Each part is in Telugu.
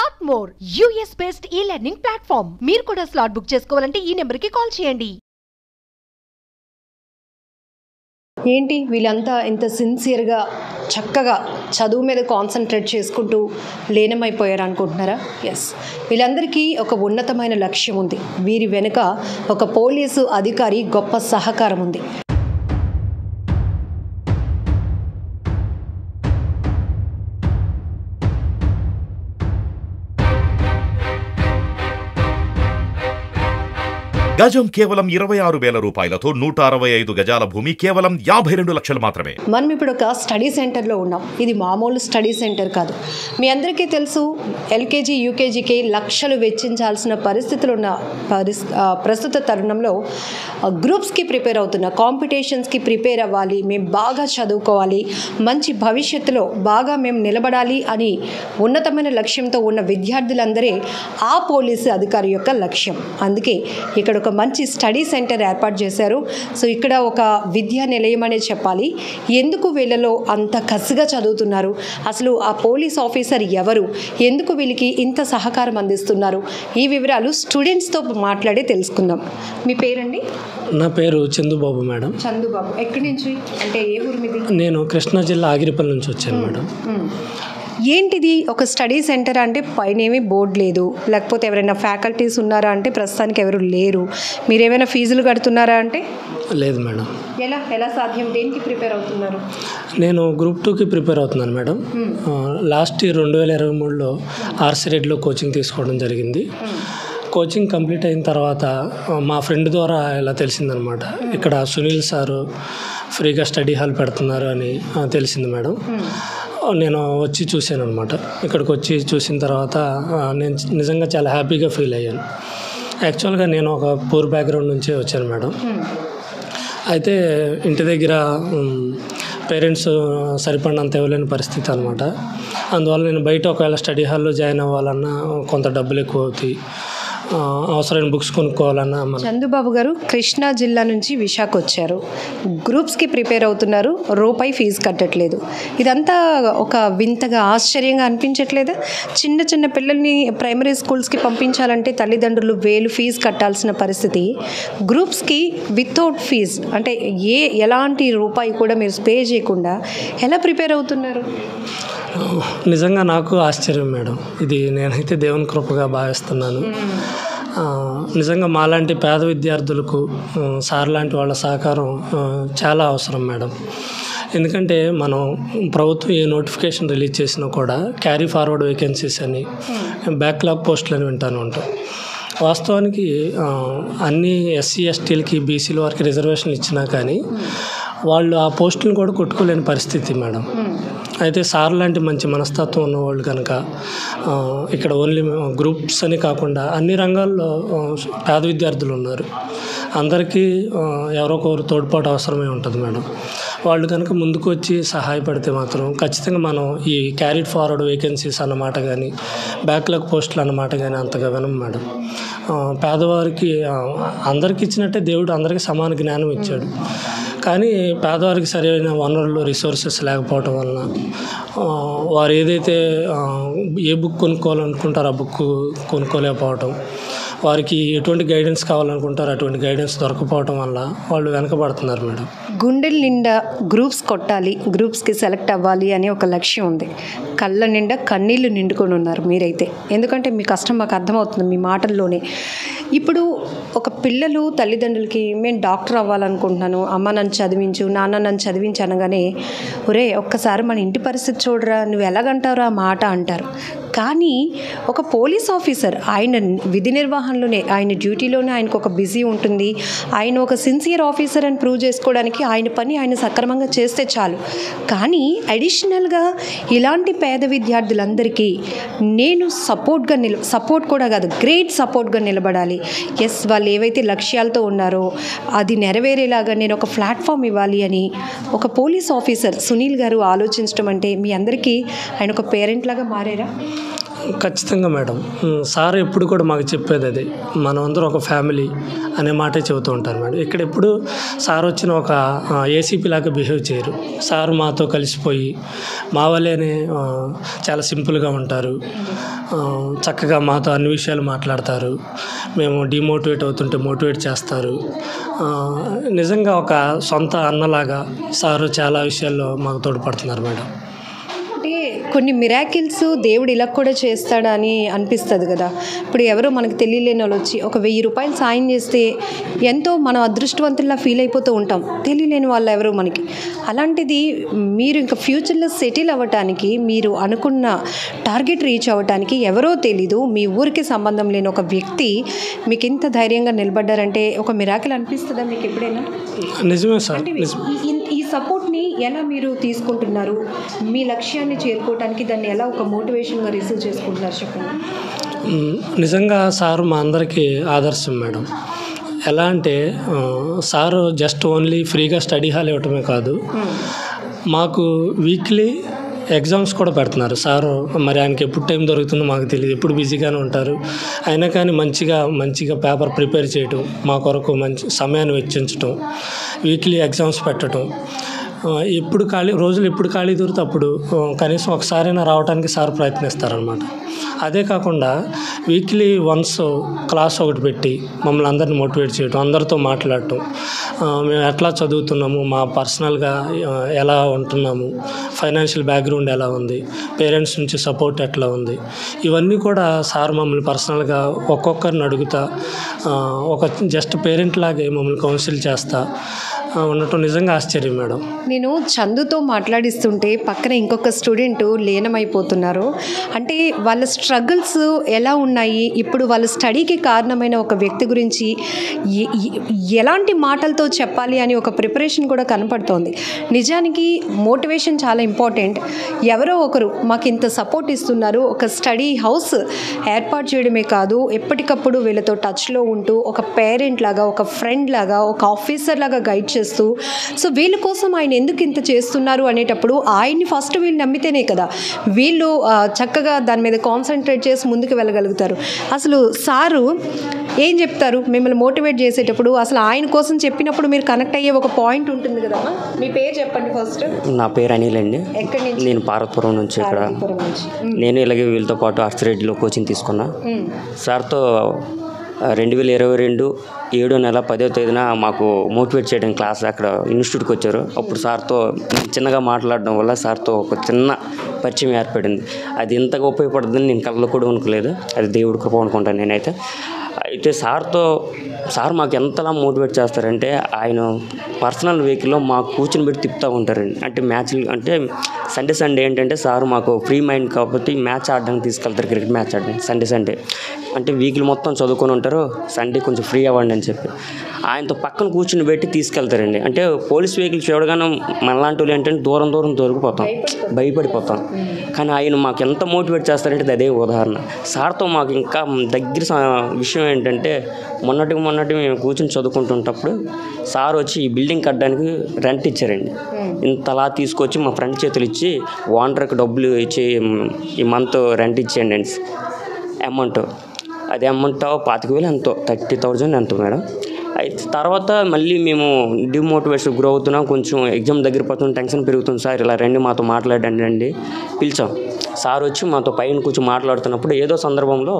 Slot more US based e learning platform మీరు కూడా స్లాట్ బుక్ చేసుకోవాలంటే ఈ నెంబర్కి కాల్ చేయండి ఏంటి వీళ్ళంతా ఇంత సిన్సియర్గా చక్కగా చదువు మీద కాన్సన్ట్రేట్ చేసుకుంటూ లీనమైపోయారు అనుకుంటున్నారా ఎస్ వీళ్ళందరికీ ఒక ఉన్నతమైన లక్ష్యం ఉంది వీరి వెనుక ఒక పోలీసు అధికారి గొప్ప సహకారం ఉంది గజం కేవలం ఇరవై ఆరు వేల రూపాయలతో నూట అరవై ఐదు గజాల భూమి కేవలం యాభై రెండు లక్షలు మాత్రమే మనం ఇప్పుడు ఒక స్టడీ సెంటర్లో ఉన్నాం ఇది మామూలు స్టడీ సెంటర్ కాదు మీ అందరికీ తెలుసు ఎల్కేజీ యూకేజీకి లక్షలు వెచ్చించాల్సిన పరిస్థితులు ఉన్న పరిస్ ఆ, ప్రస్తుత తరుణంలో ఆ, గ్రూప్స్కి ప్రిపేర్ అవుతున్న కాంపిటీషన్స్కి ప్రిపేర్ అవ్వాలి మేము బాగా చదువుకోవాలి మంచి భవిష్యత్తులో బాగా మేము నిలబడాలి అని ఉన్నతమైన లక్ష్యంతో ఉన్న విద్యార్థులందరే ఆ పోలీసు అధికారి యొక్క లక్ష్యం అందుకే ఇక్కడ ఒక మంచి స్టడీ సెంటర్ ఏర్పాటు చేశారు సో ఇక్కడ ఒక విద్యా నిలయం అనే చెప్పాలి ఎందుకు వీళ్ళలో అంత కసిగా చదువుతున్నారు అసలు ఆ పోలీస్ ఆఫీసర్ ఎవరు ఎందుకు వీళ్ళకి ఇంత సహకారం అందిస్తున్నారు ఈ వివరాలు స్టూడెంట్స్తో మాట్లాడి తెలుసుకుందాం మీ పేరండి నా పేరు చందుబాబు మేడం చందుబాబు ఎక్కడి నుంచి అంటే ఏ ఊరు మీది నేను కృష్ణా జిల్లా ఆగిరిపల్లి నుంచి వచ్చాను మేడం మ్మ్. ఏంటిది ఒక స్టడీ సెంటర్ అంటే పైన ఏమీ బోర్డు లేదు లేకపోతే ఎవరైనా ఫ్యాకల్టీస్ ఉన్నారా అంటే ప్రస్తుతానికి ఎవరు లేరు మీరు ఏమైనా ఫీజులు కడుతున్నారా అంటే లేదు మేడం ఎలా ఎలా సాధ్యం దేనికి ప్రిపేర్ అవుతున్నారు నేను గ్రూప్ టూకి ప్రిపేర్ అవుతున్నాను మేడం ఆ, లాస్ట్ ఇయర్ రెండు వేల ఇరవై మూడులో ఆర్సీ రెడ్లో కోచింగ్ తీసుకోవడం జరిగింది కోచింగ్ కంప్లీట్ అయిన తర్వాత ఆ, మా ఫ్రెండ్ ద్వారా ఇలా తెలిసిందనమాట ఇక్కడ సునీల్ సారు ఫ్రీగా స్టడీ హాల్ పెడుతున్నారు అని ఆ, తెలిసింది మేడం నేను వచ్చి చూశాను అనమాట ఇక్కడికి వచ్చి చూసిన తర్వాత ఆ, నేను నిజంగా చాలా హ్యాపీగా ఫీల్ అయ్యాను యాక్చువల్గా నేను ఒక పూర్ బ్యాక్గ్రౌండ్ నుంచే వచ్చాను మేడం అయితే ఇంటి దగ్గర పేరెంట్స్ సరిపడినంత ఇవ్వలేని పరిస్థితి అనమాట అందువల్ల నేను బయట ఒకవేళ స్టడీ హాల్లో జాయిన్ అవ్వాలన్నా కొంత డబ్బులు ఎక్కువ అవుతాయి ఆ, అవసరమైన బుక్స్ కొనుక్కోవాలన్నా మన చందుబాబు గారు కృష్ణా జిల్లా నుంచి విశాఖ వచ్చారు గ్రూప్స్కి ప్రిపేర్ అవుతున్నారు రూపాయి ఫీజు కట్టట్లేదు ఇదంతా ఒక వింతగా ఆశ్చర్యంగా అనిపించట్లేదా చిన్న చిన్న పిల్లల్ని ప్రైమరీ స్కూల్స్కి పంపించాలంటే తల్లిదండ్రులు వేలు ఫీజు కట్టాల్సిన పరిస్థితి గ్రూప్స్కి వితౌట్ ఫీజ్ అంటే ఏ ఎలాంటి రూపాయి కూడా మీరు పే చేయకుండా ఎలా ప్రిపేర్ అవుతున్నారు నిజంగా నాకు ఆశ్చర్యం మేడం ఇది నేనైతే దేవుని కృపగా భావిస్తున్నాను ఆ, నిజంగా మాలాంటి పేద విద్యార్థులకు ఆ, సార్ లాంటి వాళ్ళ సహకారం ఆ, చాలా అవసరం మేడం ఎందుకంటే మనం ప్రభుత్వం ఏ నోటిఫికేషన్ రిలీజ్ చేసినా కూడా క్యారీ ఫార్వర్డ్ వేకెన్సీస్ అని బ్యాక్లాగ్ పోస్టులు అని వింటాను ఉంటాం వాస్తవానికి ఆ, అన్ని ఎస్సీ ఎస్టీలకి బీసీల వారికి రిజర్వేషన్ ఇచ్చినా కానీ వాళ్ళు ఆ పోస్టులను కూడా కొట్టుకోలేని పరిస్థితి మేడం అయితే సార్ లాంటి మంచి మనస్తత్వం ఉన్నవాళ్ళు కనుక ఆ, ఇక్కడ ఓన్లీ గ్రూప్స్ అని కాకుండా అన్ని రంగాల్లో ఆ, పేద విద్యార్థులు ఉన్నారు అందరికీ ఆ, ఎవరో ఒకరు తోడ్పాటు అవసరమే ఉంటుంది మేడం వాళ్ళు కనుక ముందుకు వచ్చి సహాయపడితే మాత్రం ఖచ్చితంగా మనం ఈ క్యారీడ్ ఫార్వర్డ్ వేకెన్సీస్ అన్నమాట కానీ బ్యాక్లాగ్ పోస్టులు అన్నమాట కానీ అంతగా వినం మేడం ఆ, పేదవారికి ఆ, అందరికి ఇచ్చినట్టే దేవుడు అందరికీ సమాన జ్ఞానం ఇచ్చాడు కానీ పేదవారికి సరైన వనరులు రిసోర్సెస్ లేకపోవటం వలన ఆ, వారు ఏదైతే ఆ, ఏ బుక్ కొనుక్కోవాలనుకుంటారో ఆ బుక్ కొనుక్కోలేకపోవటం వారికి ఎటువంటి గైడెన్స్ కావాలనుకుంటారో అటువంటి గైడెన్స్ దొరకపోవటం వల్ల వాళ్ళు వెనకబడుతున్నారు మేడం గుండెల నిండా గ్రూప్స్ కొట్టాలి గ్రూప్స్కి సెలెక్ట్ అవ్వాలి అనే ఒక లక్ష్యం ఉంది కళ్ళ నిండా కన్నీళ్లు నిండుకొని ఉన్నారు మీరైతే ఎందుకంటే మీ కష్టం మాకు అర్థమవుతుంది మీ మాటల్లోనే ఇప్పుడు ఒక పిల్లలు తల్లిదండ్రులకి మేము డాక్టర్ అవ్వాలనుకుంటున్నాను అమ్మ నన్ను చదివించు నాన్న నన్ను చదివించు అనగానే ఒరే ఒక్కసారి మన ఇంటి పరిస్థితి చూడరా నువ్వు ఎలాగంటావురా ఆ మాట అంటారు కానీ ఒక పోలీస్ ఆఫీసర్ ఆయన విధి నిర్వహణలోనే ఆయన డ్యూటీలోనే ఆయనకు ఒక బిజీ ఉంటుంది ఆయన ఒక సిన్సియర్ ఆఫీసర్ అని ప్రూవ్ చేసుకోవడానికి ఆయన పని ఆయన సక్రమంగా చేస్తే చాలు కానీ అడిషనల్గా ఇలాంటి పేద విద్యార్థులందరికీ నేను సపోర్ట్గా నిల సపోర్ట్ కూడా కాదు గ్రేట్ సపోర్ట్గా నిలబడాలి ఎస్ వాళ్ళు ఏవైతే లక్ష్యాలతో ఉన్నారో అది నెరవేరేలాగా నేను ఒక ప్లాట్ఫామ్ ఇవ్వాలి అని ఒక పోలీస్ ఆఫీసర్ సునీల్ గారు ఆలోచించడం అంటే మీ అందరికీ ఆయన ఒక పేరెంట్ లాగా మారారా ఖచ్చితంగా మేడం ఉమ్, సార్ ఎప్పుడు కూడా మాకు చెప్పేది అది మనం అందరం ఒక ఫ్యామిలీ అనే మాటే చెబుతూ ఉంటారు మేడం ఇక్కడ ఎప్పుడు సార్ వచ్చిన ఒక ఏసీపీ లాగా బిహేవ్ చేయరు సార్ మాతో కలిసిపోయి మా వల్లేనే ఆ, చాలా సింపుల్గా ఉంటారు ఆ, చక్కగా మాతో అన్ని విషయాలు మాట్లాడతారు మేము డిమోటివేట్ అవుతుంటే మోటివేట్ చేస్తారు ఆ, నిజంగా ఒక సొంత అన్నలాగా సారు చాలా విషయాల్లో మాకు తోడ్పడుతున్నారు మేడం అంటే కొన్ని మిరాకిల్స్ దేవుడు ఇలా కూడా చేస్తాడా అని అనిపిస్తుంది కదా ఇప్పుడు ఎవరో మనకు తెలియలేని వాళ్ళు వచ్చి ఒక వెయ్యి రూపాయలు సాయం చేస్తే ఎంతో మనం అదృష్టవంతుల్లా ఫీల్ అయిపోతూ ఉంటాం తెలియలేని వాళ్ళు ఎవరు మనకి అలాంటిది మీరు ఇంకా ఫ్యూచర్లో సెటిల్ అవ్వటానికి మీరు అనుకున్న టార్గెట్ రీచ్ అవ్వటానికి ఎవరో తెలీదు మీ ఊరికి సంబంధం లేని ఒక వ్యక్తి మీకు ఇంత ధైర్యంగా నిలబడ్డారంటే ఒక మిరాకిల్ అనిపిస్తుందా మీకు ఎప్పుడైనా నిజమే సార్ అంటే నిజం ఈ- ఈ- ఈ సపోర్ట్ని ఎలా మీరు తీసుకుంటున్నారు మీ లక్ష్యాన్ని చేరుకోవడానికి దాన్ని ఎలా ఒక మోటివేషన్గా రిసీవ్ చేసుకుంటున్నారు చెప్పండి మ్, నిజంగా సారు మా అందరికీ ఆదర్శం మేడం ఎలా అంటే ఆ, సారు జస్ట్ ఓన్లీ ఫ్రీగా స్టడీ హాల్ ఇవ్వటమే కాదు మాకు వీక్లీ ఎగ్జామ్స్ కూడా పెడుతున్నారు సారు మరి ఆయనకి ఎప్పుడు టైం దొరుకుతుందో మాకు తెలియదు ఎప్పుడు బిజీగానే ఉంటారు అయినా కానీ మంచిగా మంచిగా పేపర్ ప్రిపేర్ చేయటం మా కొరకు మంచి సమయాన్ని వెచ్చించటం వీక్లీ ఎగ్జామ్స్ పెట్టడం ఆ, ఎప్పుడు ఖాళీ రోజులు ఎప్పుడు ఖాళీ దొరికితే అప్పుడు ఆ, కనీసం ఒకసారైనా రావడానికి సార్ ప్రయత్నిస్తారనమాట అదే కాకుండా వీక్లీ వన్స్ క్లాస్ ఒకటి పెట్టి మమ్మల్ని అందరిని మోటివేట్ చేయడం అందరితో మాట్లాడటం ఆ, మేము ఎట్లా చదువుతున్నాము మా పర్సనల్గా ఆ, ఎలా ఉంటున్నాము ఫైనాన్షియల్ బ్యాక్గ్రౌండ్ ఎలా ఉంది పేరెంట్స్ నుంచి సపోర్ట్ ఎట్లా ఉంది ఇవన్నీ కూడా సార్ మమ్మల్ని పర్సనల్గా ఒక్కొక్కరిని అడుగుతా ఆ, ఒక జస్ట్ పేరెంట్ లాగే మమ్మల్ని కౌన్సిల్ చేస్తా ఆ, ఉండటం నిజంగా ఆశ్చర్యం మేడం నేను చందుతో మాట్లాడిస్తుంటే పక్కన ఇంకొక స్టూడెంట్ లీనమైపోతున్నారు అంటే వాళ్ళ స్ట్రగుల్స్ ఎలా ఉన్నాయి ఇప్పుడు వాళ్ళ స్టడీకి కారణమైన ఒక వ్యక్తి గురించి ఎ- ఎ- ఎలాంటి మాటలతో చెప్పాలి అని ఒక ప్రిపరేషన్ కూడా కనపడుతోంది నిజానికి మోటివేషన్ చాలా ఇంపార్టెంట్ ఎవరో ఒకరు మాకు ఇంత సపోర్ట్ ఇస్తున్నారు ఒక స్టడీ హౌస్ ఏర్పాటు చేయడమే కాదు ఎప్పటికప్పుడు వీళ్ళతో టచ్లో ఉంటూ ఒక పేరెంట్ లాగా ఒక ఫ్రెండ్ లాగా ఒక ఆఫీసర్ లాగా గైడ్ చేస్తూ సో వీళ్ళ కోసం ఆయన ఎందుకు ఇంత చేస్తున్నారు అనేటప్పుడు ఆయన్ని ఫస్ట్ వీళ్ళు నమ్మితేనే కదా వీళ్ళు ఆ, చక్కగా దాని మీద కాన్సన్ట్రేట్ చేసి ముందుకు వెళ్ళగలుగుతారు అసలు సారు ఏం చెప్తారు మిమ్మల్ని మోటివేట్ చేసేటప్పుడు అసలు ఆయన కోసం చెప్పినప్పుడు మీరు కనెక్ట్ అయ్యే ఒక పాయింట్ ఉంటుంది కదా మీ పేరు చెప్పండి ఫస్ట్ నా పేరు అనిల్ అండి ఎక్కడి నుంచి నేను పార్వతపురం నుంచి ఇక్కడ పార్వతీపురం నుంచి నేను ఇలాగే వీళ్ళతో పాటు ఆర్ట్స్ కోచింగ్ తీసుకున్నా మ్మ్. సార్తో రెండు వేల ఇరవై రెండు ఏడో నెల పదో తేదీన మాకు మోటివేట్ చేయడం క్లాస్ అక్కడ ఇన్స్టిట్యూట్కి వచ్చారు అప్పుడు సార్తో చిన్నగా మాట్లాడడం వల్ల సార్తో ఒక చిన్న పరిచయం ఏర్పడింది అది ఇంతగా ఉపయోగపడుతుందని నేను కళ్ళలో కూడా అనుకోలేదు అది దేవుడి కృప అనుకుంటాను నేనైతే అయితే సార్తో సార్ మాకు ఎంతలా మోటివేట్ చేస్తారంటే ఆయన పర్సనల్ వెహికల్లో మాకు కూర్చొని పెట్టి తిప్పుతూ ఉంటారండి అంటే మ్యాచ్లు అంటే సండే సండే ఏంటంటే సార్ మాకు ఫ్రీ మైండ్ కాబట్టి మ్యాచ్ ఆడడానికి తీసుకెళ్తారు క్రికెట్ మ్యాచ్ ఆడడానికి సండే సండే అంటే వీక్లు మొత్తం చదువుకొని ఉంటారు సండే కొంచెం ఫ్రీ అవ్వండి అని చెప్పి ఆయనతో పక్కన కూర్చుని పెట్టి తీసుకెళ్తారండి అంటే పోలీస్ వెహికల్ చూడగానే మనలాంటి వాళ్ళు ఏంటంటే దూరం దూరం దొరికిపోతాం భయపడిపోతాం కానీ ఆయన మాకు ఎంత మోటివేట్ చేస్తారంటే అది అదే ఉదాహరణ సార్తో మాకు ఇంకా దగ్గర స- విషయం ఏంటంటే మొన్నటికి మొన్నటి మేము కూర్చొని చదువుకుంటుంటప్పుడు సార్ వచ్చి ఈ బిల్డింగ్ కట్టడానికి రెంట్ ఇచ్చారండి ఇంతలా తీసుకొచ్చి మా ఫ్రెండ్ చేతులు ఇచ్చి ఓనర్కి డబ్బులు ఇచ్చి ఈ మంత్ రెంట్ ఇచ్చేయండి అండి అమౌంట్ అది అమౌంట్ పాతిక వేలు ఎంతో థర్టీ థౌజండ్ ఎంతో మేడం అయితే తర్వాత మళ్ళీ మేము డిమోటివేషన్ గురి అవుతున్నాం కొంచెం ఎగ్జామ్ దగ్గర పోతుంది టెన్షన్ పెరుగుతుంది సార్ ఇలా రండి మాతో మాట్లాడండి రండి పిలిచాం సార్ వచ్చి మాతో పైన కూర్చొని మాట్లాడుతున్నప్పుడు ఏదో సందర్భంలో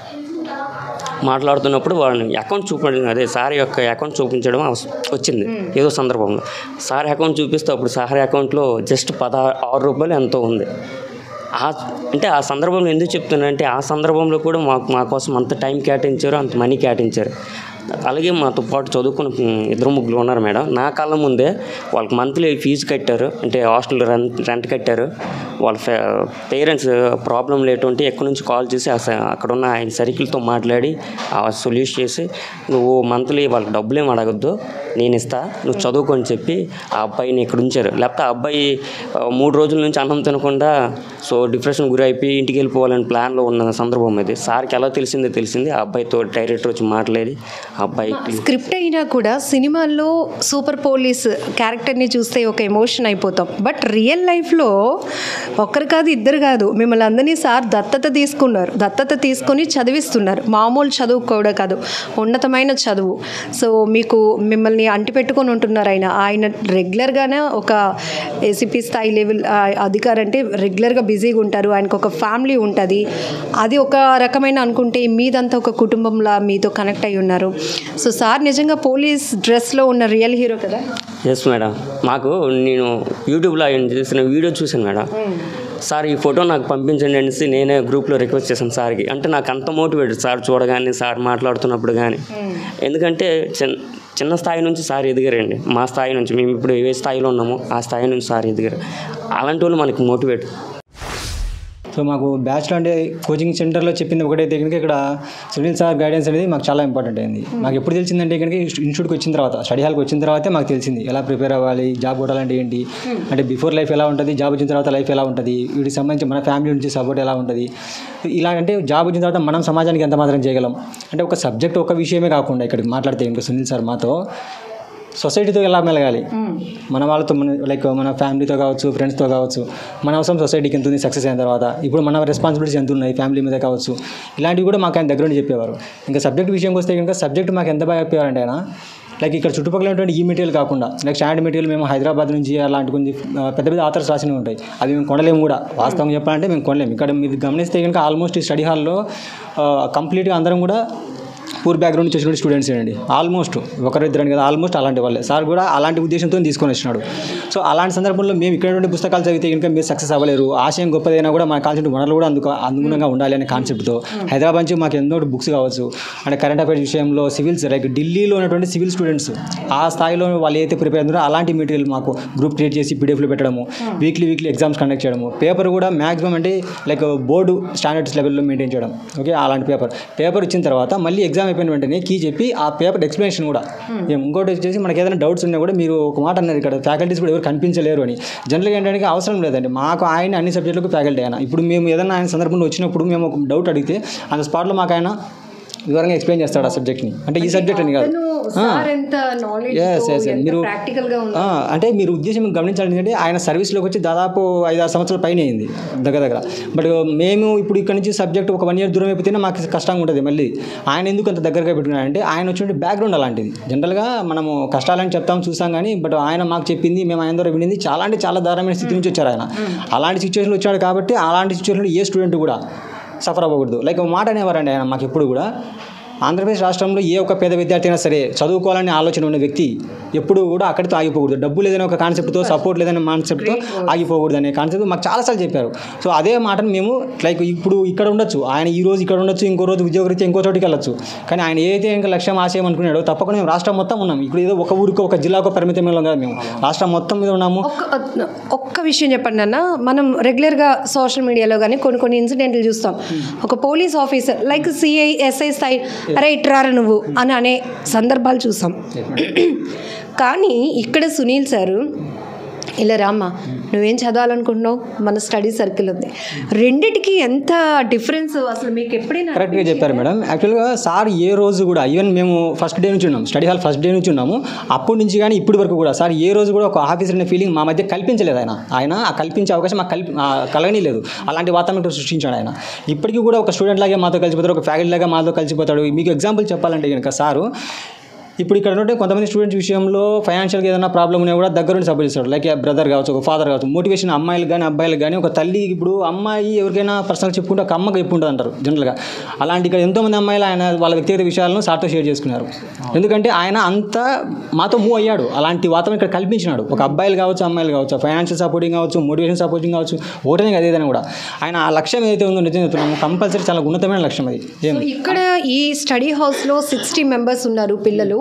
మాట్లాడుతున్నప్పుడు వాళ్ళని అకౌంట్ చూపడం అదే సార్ యొక్క అకౌంట్ చూపించడం అవస- వచ్చింది ఏదో సందర్భంలో సార్ అకౌంట్ చూపిస్తే అప్పుడు సార్ అకౌంట్లో జస్ట్ పదహారు ఆరు రూపాయలు ఎంతో ఉంది ఆ అంటే ఆ సందర్భంలో ఎందుకు చెప్తున్నానంటే ఆ సందర్భంలో కూడా మాకు మా కోసం అంత టైం కేటాయించారు అంత మనీ కేటాయించారు అలాగే మాతో పాటు చదువుకున్న ఉమ్, ఇద్దరు ముగ్గురు ఉన్నారు మేడం నా కళ్ళ ముందే వాళ్ళకి మంత్లీ ఫీజు కట్టారు అంటే హాస్టల్ రెంట్ రెంట్ కట్టారు వాళ్ళ పేరెంట్స్ ప్రాబ్లం లేటువంటి ఎక్కడి నుంచి కాల్ చేసి ఆ స- అక్కడ ఉన్న ఆయన సర్కిల్తో మాట్లాడి ఆ సొల్యూషన్ చేసి నువ్వు మంత్లీ వాళ్ళకి డబ్బులు ఏమి అడగద్దు నేను ఇస్తా నువ్వు చదువుకొని చెప్పి ఆ అబ్బాయిని ఇక్కడ ఉంచారు లేకపోతే ఆ అబ్బాయి ఆ, మూడు రోజుల నుంచి అన్నం తినకుండా సో డిప్రెషన్ గురి అయిపోయి ఇంటికి వెళ్ళిపోవాలని ప్లాన్లో ఉన్న సందర్భం ఇది సార్కి ఎలా తెలిసిందో తెలిసింది ఆ అబ్బాయితో డైరెక్టర్ వచ్చి మాట్లాడి ఆ బైక్ స్క్రిప్ట్ అయినా కూడా సినిమాల్లో సూపర్ పోలీస్ క్యారెక్టర్ని చూస్తే ఒక ఎమోషన్ అయిపోతాం బట్ రియల్ లైఫ్లో ఒక్కరు కాదు ఇద్దరు కాదు మిమ్మల్ని అందరినీ సార్ దత్తత తీసుకున్నారు దత్తత తీసుకొని చదివిస్తున్నారు మామూలు చదువు కూడా కాదు ఉన్నతమైన చదువు సో మీకు మిమ్మల్ని అంటిపెట్టుకొని ఉంటున్నారు ఆయన ఆయన రెగ్యులర్గానే ఒక ఏసీపీ స్థాయి లెవెల్ ఆ, అధికారి అంటే రెగ్యులర్గా బిజీగా ఉంటారు ఆయనకు ఒక ఫ్యామిలీ ఉంటుంది అది ఒక రకమైన అనుకుంటే మీదంతా ఒక కుటుంబంలా మీతో కనెక్ట్ అయి ఉన్నారు సో సార్ నిజంగా పోలీస్ డ్రెస్లో ఉన్న రియల్ హీరో కదా ఎస్ మేడం మాకు నేను యూట్యూబ్లో ఆయన చేసిన వీడియో చూశాను మేడం సార్ ఈ ఫోటో నాకు పంపించండి అనేసి నేనే గ్రూప్లో రిక్వెస్ట్ చేశాను సార్కి అంటే నాకు అంత మోటివేటెడ్ సార్ చూడగానే సార్ మాట్లాడుతున్నప్పుడు కానీ ఎందుకంటే చిన్న చిన్న స్థాయి నుంచి సార్ ఎదిగారండి మా స్థాయి నుంచి మేము ఇప్పుడు ఏ స్థాయిలో ఉన్నామో ఆ స్థాయి నుంచి సార్ ఎదిగారు అలాంటి వాళ్ళు మనకి మోటివేట్ సో మాకు బ్యాచ్లో అంటే కోచింగ్ సెంటర్లో చెప్పింది ఒకటైతే కనుక ఇక్కడ సునీల్ సార్ గైడెన్స్ అనేది మాకు చాలా ఇంపార్టెంట్ అయింది మాకు ఎప్పుడు తెలిసిందంటే కనుక ఇన్స్టిట్యూట్కి వచ్చిన తర్వాత స్టడీ హాల్కి వచ్చిన తర్వాతే మాకు తెలిసింది ఎలా ప్రిపేర్ అవ్వాలి జాబ్ కొట్టాలంటే ఏంటి అంటే బిఫోర్ లైఫ్ ఎలా ఉంటుంది జాబ్ వచ్చిన తర్వాత లైఫ్ ఎలా ఉంటుంది వీటికి సంబంధించి మన ఫ్యామిలీ నుంచి సపోర్ట్ ఎలా ఉంటుంది ఇలా అంటే జాబ్ వచ్చిన తర్వాత మనం సమాజానికి ఎంత మాత్రం చేయగలం అంటే ఒక సబ్జెక్ట్ ఒక విషయమే కాకుండా ఇక్కడ మాట్లాడితే ఇంకా సునీల్ సార్ మాతో సొసైటీతో ఎలా మెలగాలి మన వాళ్ళతో మన లైక్ మన ఫ్యామిలీతో కావచ్చు ఫ్రెండ్స్తో కావచ్చు మన అవసరం సొసైటీకి ఎంత ఉంది సక్సెస్ అయిన తర్వాత ఇప్పుడు మన రెస్పాన్సిబిలిటీస్ ఎంత ఉన్నాయి ఫ్యామిలీ మీద కావచ్చు ఇలాంటివి కూడా మాకు ఆయన దగ్గర నుండి చెప్పేవారు ఇంకా సబ్జెక్ట్ విషయంకి వస్తే కనుక సబ్జెక్ట్ మాకు ఎంత బాగా చెప్పేవారంటే ఆయన లైక్ ఇక్కడ చుట్టుపక్కల ఉన్నటువంటి ఈ మెటీరియల్ కాకుండా లైక్ స్టాండ్ మెటీరియల్ మేము హైదరాబాద్ నుంచి అలాంటి కొన్ని ఆ, పెద్ద పెద్ద ఆథర్స్ రాసినవి ఉంటాయి అవి మేము కొనలేము కూడా వాస్తవం చెప్పాలంటే మేము కొనలేము ఇక్కడ మీరు గమనిస్తే కనుక ఆల్మోస్ట్ ఈ స్టడీ హాల్లో కంప్లీట్గా అందరం కూడా పూర్ బ్యాక్గ్రౌండ్ నుంచి వచ్చిన స్టూడెంట్స్ అండి ఆల్మోస్ట్ ఒకరిద్దరని కదా ఆల్మోస్ట్ అలాంటి వాళ్ళే సార్ కూడా అలాంటి ఉద్దేశంతో తీసుకొని వచ్చినాడు సో అలాంటి సందర్భంలో మేము ఇక్కడ నుండి పుస్తకాలు చదివితే కనుక మీరు సక్సెస్ అవ్వలేరు ఆశయం గొప్పదైనా కూడా మన కావాల్సిన వనరులు కూడా అందుకు అనుగుణంగా ఉండాలి అనే కాన్సెప్ట్తో హైదరాబాద్ నుంచి మాకు ఎన్నో బుక్స్ కావచ్చు అంటే కరెంట్ అఫైర్స్ విషయంలో సివిల్స్ లైక్ ఢిల్లీలో ఉన్నటువంటి సివిల్ స్టూడెంట్స్ ఆ స్థాయిలో వాళ్ళు ఏదైతే ప్రిపేర్ అవుతున్నారో అలాంటి మెటీరియల్ మాకు గ్రూప్ క్రియేట్ చేసి పీడిఎఫ్లో పెట్టడము వీక్లీ వీక్లీ ఎగ్జామ్స్ కండక్ట్ చేయడము పేపర్ కూడా మాక్సిమం అంటే లైక్ బోర్డు స్టాండర్డ్స్ లెవెల్లో మెయింటైన్ చేయడం ఓకే అలాంటి పేపర్ పేపర్ ఇచ్చిన తర్వాత మళ్ళీ ఎగ్జామ్ అయిపోయిన వెంటనే కీ చెప్పి ఆ పేపర్ ఎక్స్ప్లెనేషన్ కూడా ఏం ఇంకోటి వచ్చేసి మనకి ఏదైనా డౌట్స్ ఉన్నా కూడా మీరు ఒక మాట అన్నారు ఇక్కడ ఫ్యాకల్టీస్ కూడా ఎవరు కనిపించలేరు అని జనరల్గా ఏంటంటే అవసరం లేదండి మాకు ఆయన అన్ని సబ్జెక్టులకు ఫ్యాకల్టీ ఆయన ఇప్పుడు మేము ఏదైనా ఆయన సందర్భంలో వచ్చినప్పుడు మేము ఒక డౌట్ అడిగితే అంత స్పాట్లో మాకు ఆయన వివరంగా ఎక్స్ప్లెయిన్ చేస్తాడు ఆ సబ్జెక్ట్ని అంటే ఈ సబ్జెక్ట్ అని కాదు సార్ ఎంత Yes, yes, yes. నాలెడ్జ్ మీరు- ప్రాక్టికల్గా ఉంది ఆ, అంటే మీరు ఉద్దేశం గమనించాలి ఎందుకంటే ఆయన సర్వీస్లోకి వచ్చి దాదాపు ఐదు ఆరు సంవత్సరాల పైన అయింది దగ్గర దగ్గర బట్ మేము ఇప్పుడు ఇక్కడ నుంచి సబ్జెక్ట్ ఒక వన్ ఇయర్ దూరం అయిపోతేనే మాకు కష్టంగా ఉంటుంది మళ్ళీ ఆయన ఎందుకు అంత దగ్గరగా పెట్టుకున్నాడంటే ఆయన వచ్చిన బ్యాక్గ్రౌండ్ అలాంటిది జనరల్గా మనము కష్టాలని చెప్తాం చూస్తాం కానీ బట్ ఆయన మాకు చెప్పింది మేము ఆయన ద్వారా వినింది చాలా అంటే చాలా దారుణమైన స్థితి నుంచి వచ్చారు ఆయన అలాంటి సిచ్యువేషన్లో వచ్చాడు కాబట్టి అలాంటి సిచ్యువేషన్లో ఏ స్టూడెంట్ కూడా సఫర్ అవ్వకూడదు లైక్ ఒక మాట అనేవారండి ఆయన మాకు ఎప్పుడు కూడా ఆంధ్రప్రదేశ్ రాష్ట్రంలో ఏ ఒక్క పేద విద్యార్థి అయినా సరే చదువుకోవాలనే ఆలోచన ఉన్న వ్యక్తి ఎప్పుడు కూడా అక్కడితో ఆగిపోకూడదు డబ్బు లేదనే ఒక కాన్సెప్ట్తో సపోర్ట్ లేదనే కాన్సెప్ట్తో ఆగిపోకూడదు అనే కాన్సెప్ట్ మాకు చాలాసార్లు చెప్పారు సో అదే మాటను మేము లైక్ ఇప్పుడు ఇక్కడ ఉండొచ్చు ఆయన ఈ రోజు ఇక్కడ ఉండొచ్చు ఇంకో రోజు ఉద్యోగరీత్యా ఇంకో చోటికి వెళ్ళొచ్చు కానీ ఆయన ఏదైతే ఇంకా లక్ష్యం ఆశయం అనుకున్నాడో తప్పకుండా మేము రాష్ట్రం మొత్తం ఉన్నాం ఇప్పుడు ఏదో ఒక ఊరికి ఒక జిల్లాకు పరిమితం కాదు మేము రాష్ట్రం మొత్తం మీద ఉన్నాము ఒక్క ఒక్క విషయం చెప్పండి అన్న మనం రెగ్యులర్గా సోషల్ మీడియాలో కానీ కొన్ని కొన్ని ఇన్సిడెంట్లు చూస్తాం ఒక police officer like CI SI స్థాయి అరే ఇట్రారా నువ్వు అని అనే సందర్భాలు చూసాం కానీ ఇక్కడ సునీల్ సారు ఇలా రామ్మా నువ్వేం చదవాలనుకుంటున్నావు మన స్టడీ సర్కిల్ ఉంది రెండిటికి ఎంత డిఫరెన్స్ అసలు మీకు ఎప్పుడైనా కరెక్ట్గా చెప్పారు మేడం యాక్చువల్గా సార్ ఏ రోజు కూడా ఈవెన్ మేము ఫస్ట్ డే నుంచి ఉన్నాం స్టడీ హాల్ ఫస్ట్ డే నుంచి ఉన్నాము అప్పటి నుంచి కానీ ఇప్పటి వరకు కూడా సార్ ఏ రోజు కూడా ఒక ఆఫీసర్ అనే ఫీలింగ్ మా మధ్య కల్పించలేదు ఆయన ఆయన ఆ కల్పించే అవకాశం మాకు కల్పి ఆ కలగని లేదు అలాంటి వాతావరణం సృష్టించాడు ఆయన ఇప్పటికీ కూడా ఒక స్టూడెంట్ లాగే మాతో కలిసిపోతాడు ఒక ఫ్యాకల్టీ లాగా మాతో కలిసిపోతాడు మీకు ఎగ్జాంపుల్ చెప్పాలంటే కనుక సారు ఇప్పుడు ఇక్కడ ఉంటే కొంతమంది స్టూడెంట్స్ విషయంలో ఫైనాన్షియల్గా ఏదైనా ప్రాబ్లం ఉన్నా కూడా దగ్గర నుండి సపోర్ట్ చేస్తాడు లైక్ బ్రదర్ కావచ్చు ఒక ఫాదర్ కావచ్చు మోటివేషన్ అమ్మాయిలు కానీ అబ్బాయిలు కానీ ఒక తల్లి ఇప్పుడు అమ్మాయి ఎవరికైనా పర్సనల్ చెప్పుకుంటే ఒక అమ్మకి చెప్పు ఉంటుంది అంటారు జనరల్గా అలాంటి ఇక్కడ ఎంతోమంది అమ్మాయిలు ఆయన వాళ్ళ వ్యక్తిగత విషయాలను సార్తో షేర్ చేసుకున్నారు ఎందుకంటే ఆయన అంత మాతో మూవ్ అయ్యాడు అలాంటి వాతావరణం ఇక్కడ కల్పించినాడు ఒక అబ్బాయిలు కావచ్చు అమ్మాయిలు కావచ్చు ఫైనాన్షియల్ సపోర్టింగ్ కావచ్చు మోటివేషన్ సపోర్టింగ్ కావచ్చు ఒకటే కాదు ఏదైనా కూడా ఆయన ఆ లక్ష్యం ఏదైతే ఉందో నిజం చెప్తున్నాము కంపల్సరీ చాలా ఉన్నతమైన లక్ష్యం అది ఏం ఇక్కడ ఈ స్టడీ హౌస్లో సిక్స్టీ మెంబర్స్ ఉన్నారు పిల్లలు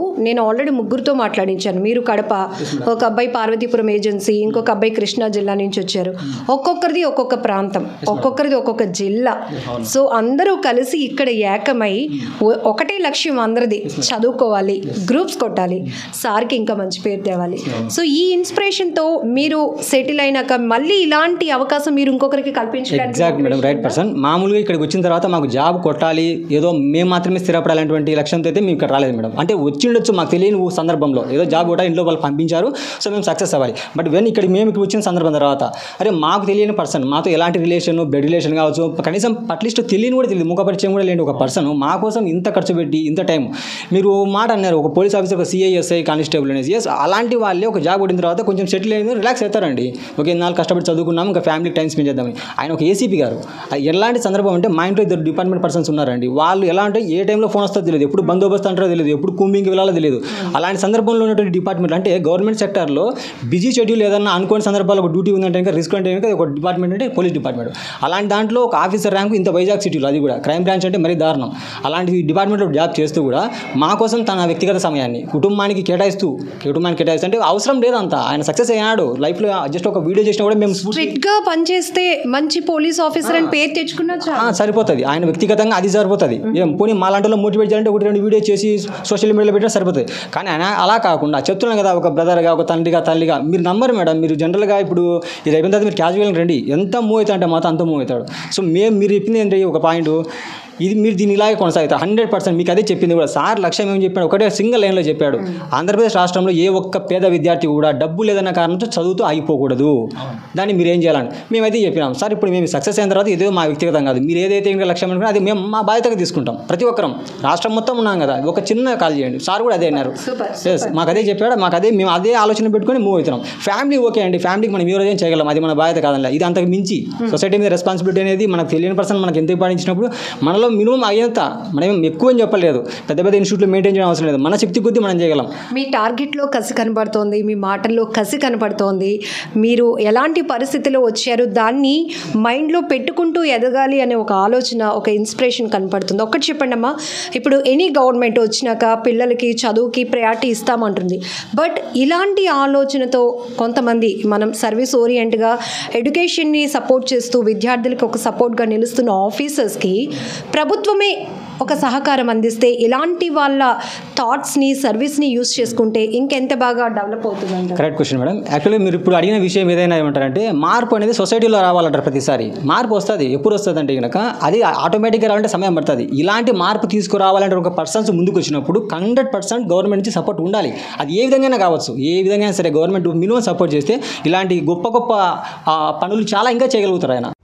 నేను ఆల్రెడీ ముగ్గురితో మాట్లాడించాను మీరు కడప ఒక అబ్బాయి పార్వతీపురం ఏజెన్సీ ఇంకొక అబ్బాయి కృష్ణా జిల్లా నుంచి వచ్చారు ఒక్కొక్కరిది ఒక్కొక్క ప్రాంతం ఒక్కొక్కరిది ఒక్కొక్క జిల్లా సో అందరూ కలిసి ఇక్కడ ఏకమై ఒ- ఒకటే లక్ష్యం అందరిది చదువుకోవాలి గ్రూప్స్ కొట్టాలి సార్కి ఇంకా మంచి పేరు తేవాలి సో ఈ ఇన్స్పిరేషన్తో మీరు సెటిల్ అయినాక మళ్ళీ ఇలాంటి అవకాశం మీరు ఇంకొకరికి కల్పించడానికి ఎగ్జాక్ట్ మేడం రైట్ పర్సన్ మామూలుగా ఇక్కడికి వచ్చిన తర్వాత మాకు జాబ్ కొట్టాలి ఏదో మేము మాత్రమే స్థిరపడాలనేటువంటి లక్ష్యంతో అయితే మేము ఇక్కడ రాలేదు మేడం అంటే వచ్చిండొచ్చు మాకు తెలియని ఊ సందర్భంలో ఏదో జాబ్ కొట్టాలి ఇంట్లో వాళ్ళు పంపించారు సో మేము సక్సెస్ అవ్వాలి బట్ వెన్ ఇక్కడ మేము ఇక్కడ వచ్చిన సందర్భం తర్వాత అరే మాకు తెలియని పర్సన్ మాతో ఎలాంటి రిలేషన్ బ్లడ్ రిలేషన్ కావచ్చు కనీసం అట్లీస్ట్ తెలియని కూడా తెలియదు ముఖ పరిచయం కూడా లేని ఒక పర్సన్ మా కోసం ఇంత ఖర్చు పెట్టి ఇంత టైం మీరు మాట అన్నారు ఒక పోలీస్ ఆఫీసర్ ఒక సిఐఎస్ఐ కానిస్టేబుల్ అనేసి ఎస్ అలాంటి వాళ్ళే ఒక జాబ్ కొట్టిన తర్వాత కొంచెం సెటిల్ అయింది రిలాక్స్ అవుతారండి ఓకే నాలుగు కష్టపడి చదువుకున్నాం ఇంకా ఫ్యామిలీకి టైం స్పెండ్ చేద్దామని ఆయన ఒక ఏసీపీ గారు ఆ ఎలాంటి సందర్భం అంటే మా ఇంట్లో ఇద్దరు డిపార్ట్మెంట్ పర్సన్స్ ఉన్నారండి వాళ్ళు ఎలా అంటే ఏ టైంలో ఫోన్ వస్తుందో తెలియదు ఎప్పుడు బందోబస్తు అంటారో తెలియదు ఎప్పుడు కూంబింగ్కి వెళ్ళాలో తెలియదు అలాంటి సందర్భంలో ఉన్నటువంటి డిపార్ట్మెంట్ అంటే గవర్నమెంట్ సెక్టర్లో బిజీ షెడ్యూల్ ఏదన్నా అనుకోని సందర్భాల్లో ఒక డ్యూటీ ఉందంటే ఇంకా రిస్క్ అంటే కనుక ఒక డిపార్ట్మెంట్ అంటే పోలీస్ డిపార్ట్మెంట్ అలాంటి దాంట్లో ఒక ఆఫీసర్ ర్యాంకు ఇంత వైజాగ్ సిటీలో అది కూడా క్రైమ్ బ్రాంచ్ అంటే మరీ దారుణం అలాంటి డిపార్ట్మెంట్లో జాబ్ చేస్తూ కూడా మా కోసం తన వ్యక్తిగత సమయాన్ని కుటుంబానికి కేటాయిస్తూ కుటుంబానికి కేటాయిస్తూ అంటే అవసరం లేదంతా ఆయన సక్సెస్ అయినాడు లైఫ్లో జస్ట్ ఒక వీడియో చేసినా కూడా మేము స్ట్రిక్ట్ గా పనిచేస్తే మంచి పోలీస్ ఆఫీసర్ అని పేరు తెచ్చుకున్నా చాలు ఆ, సరిపోతుంది ఆయన వ్యక్తిగతంగా అది సరిపోతుంది ఏం పోనీ మా లాంటి మోటివేట్ చేయాలంటే ఒకటి రెండు వీడియో చేసి సోషల్ మీడియాలో పెట్టినా సరిపోతుంది కానీ ఆయన అలా కాకుండా చెప్తున్నాను కదా ఒక బ్రదర్గా ఒక తండ్రిగా తల్లిగా మీరు నమ్మరు మేడం మీరు జనరల్గా ఇప్పుడు ఇది అయిపోయిన తర్వాత మీరు క్యాజువల్గా రండి ఎంత మూవ్ అవుతా అంటే మాత్రం అంత మూవ్ అవుతాడు సో మేము మీరు చెప్పింది ఏంటి ఒక పాయింట్ ఇది మీరు దీన్ని ఇలాగే కొనసాగుతారు హండ్రెడ్ పర్సెంట్ మీకు అదే చెప్పింది కూడా సార్ లక్ష్యం ఏం చెప్పాడు ఒకటే సింగిల్ లైన్లో చెప్పాడు ఆంధ్రప్రదేశ్ రాష్ట్రంలో ఏ ఒక్క పేద విద్యార్థి కూడా డబ్బు లేదన్న కారణంతో చదువుతూ ఆగిపోకూడదు దాన్ని మీరు ఏం చేయాలని మేమైతే చెప్పినాం సార్ ఇప్పుడు మేము సక్సెస్ అయిన తర్వాత ఇదే మా వ్యక్తిగతం కాదు మీరు ఏదైతే ఇంకా లక్ష్యం అనుకున్నా అది మేము మా బాధ్యతగా తీసుకుంటాం ప్రతి ఒక్కరం రాష్ట్రం మొత్తం ఉన్నాం కదా ఒక చిన్న కాల్ చేయండి సార్ కూడా అదే అన్నారు ఎస్ మాకు అదే చెప్పాడు మాకు అదే మేము అదే ఆలోచన పెట్టుకొని మూవ్ అవుతున్నాం ఫ్యామిలీ ఓకే అండి ఫ్యామిలీకి మనం ఏ రోజు చేయగలం అది మన బాధ్యత కాదండి ఇది అంతకు మించి సొసైటీ మీద రెస్పాన్సిబిలిటీ అనేది మనకు తెలియని పర్సన్ మనకు ఎంత పాటించినప్పుడు మనలో మినిమం అయ్యేంత మనం ఏం ఎక్కువ అని చెప్పలేదు పెద్ద పెద్ద ఇన్స్టిట్యూట్లో మెయింటైన్ చేయడం అవసరం లేదు మన శక్తి కొద్దీ మనం చేయగలం మీ టార్గెట్లో కసి కనపడుతోంది మీ మాటల్లో కసి కనపడుతోంది మీరు ఎలాంటి పరిస్థితిలో వచ్చారు దాన్ని మైండ్లో పెట్టుకుంటూ ఎదగాలి అనే ఒక ఆలోచన ఒక ఇన్స్పిరేషన్ కనపడుతుంది ఒకటి చెప్పండి అమ్మా ఇప్పుడు ఎనీ గవర్నమెంట్ వచ్చినాక పిల్లలకి చదువుకి ప్రయారిటీ ఇస్తామంటుంది బట్ ఇలాంటి ఆలోచనతో కొంతమంది మనం సర్వీస్ ఓరియంట్గా ఎడ్యుకేషన్ని సపోర్ట్ చేస్తూ విద్యార్థులకు ఒక సపోర్ట్గా నిలుస్తున్న ఆఫీసర్స్కి ప్రభుత్వమే ఒక సహకారం అందిస్తే ఇలాంటి వాళ్ళ థాట్స్ని సర్వీస్ని యూస్ చేసుకుంటే ఇంకెంత బాగా డెవలప్ అవుతుందంట కరెక్ట్ క్వశ్చన్ మేడం యాక్చువల్లీ మీరు ఇప్పుడు అడిగిన విషయం ఏదైనా ఏమంటారంటే మార్పు అనేది సొసైటీలో రావాలంటారు ప్రతిసారి మార్పు వస్తుంది ఎప్పుడు వస్తుంది అంటే కనుక అది ఆటోమేటిక్గా రావాలంటే సమయం పడుతుంది ఇలాంటి మార్పు తీసుకురావాలంటే ఒక పర్సన్స్ ముందుకు వచ్చినప్పుడు హండ్రెడ్ పర్సెంట్ గవర్నమెంట్ నుంచి సపోర్ట్ ఉండాలి అది ఏ విధంగా కావచ్చు ఏ విధంగా సరే గవర్నమెంట్ మినిమం సపోర్ట్ చేస్తే ఇలాంటి గొప్ప గొప్ప ఆ, పనులు చాలా ఇంకా చేయగలుగుతారు ఆయన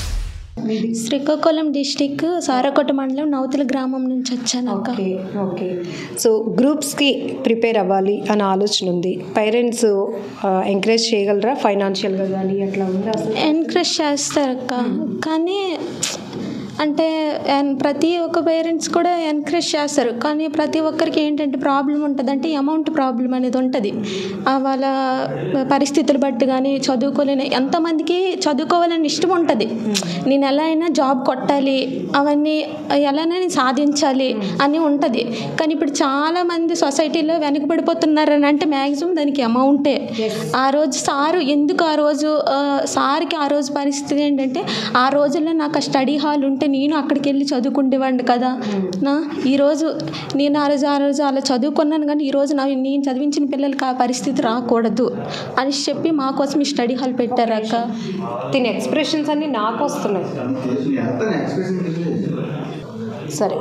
శ్రీకాకుళం డిస్టిక్ సారకోట మండలం నౌతుల గ్రామం నుంచి వచ్చాను అక్క ఓకే ఓకే సో గ్రూప్స్కి ప్రిపేర్ అవ్వాలి అనే ఆలోచన ఉంది పేరెంట్స్ ఎంకరేజ్ చేయగలరా ఫైనాన్షియల్గా కానీ అట్లా ఉందా అసలు ఎన్కరేజ్ చేస్తారు అక్క కానీ అంటే ఎన్- ప్రతి ఒక్క పేరెంట్స్ కూడా ఎన్కరేజ్ చేస్తారు కానీ ప్రతి ఒక్కరికి ఏంటంటే ప్రాబ్లం ఉంటుంది అంటే అమౌంట్ ప్రాబ్లం అనేది ఉంటుంది ఆ వాళ్ళ పరిస్థితులు బట్టి కానీ చదువుకోలేని ఎంతమందికి చదువుకోవాలని ఇష్టం ఉంటుంది నేను ఎలా అయినా జాబ్ కొట్టాలి అవన్నీ ఎలానైనా సాధించాలి అని ఉంటుంది కానీ ఇప్పుడు చాలామంది సొసైటీలో వెనకబడిపోతున్నారని అంటే మ్యాక్సిమం దానికి అమౌంటే ఆ రోజు సారు ఎందుకు ఆ రోజు ఆ, సార్కి ఆ రోజు పరిస్థితి ఏంటంటే ఆ రోజుల్లో నాకు ఆ స్టడీ హాల్ ఉంటే నేను అక్కడికి వెళ్ళి చదువుకుండేవాడిని కదా నా ఈరోజు నేను ఆ రోజు ఆ రోజు అలా చదువుకున్నాను కానీ ఈరోజు నా నేను చదివించిన పిల్లలకి ఆ పరిస్థితి రాకూడదు అని చెప్పి మా కోసం ఈ స్టడీ హాల్ పెట్టారు అక్క దీని ఎక్స్ప్రెషన్స్ అన్నీ నాకు వస్తున్నాయి సరే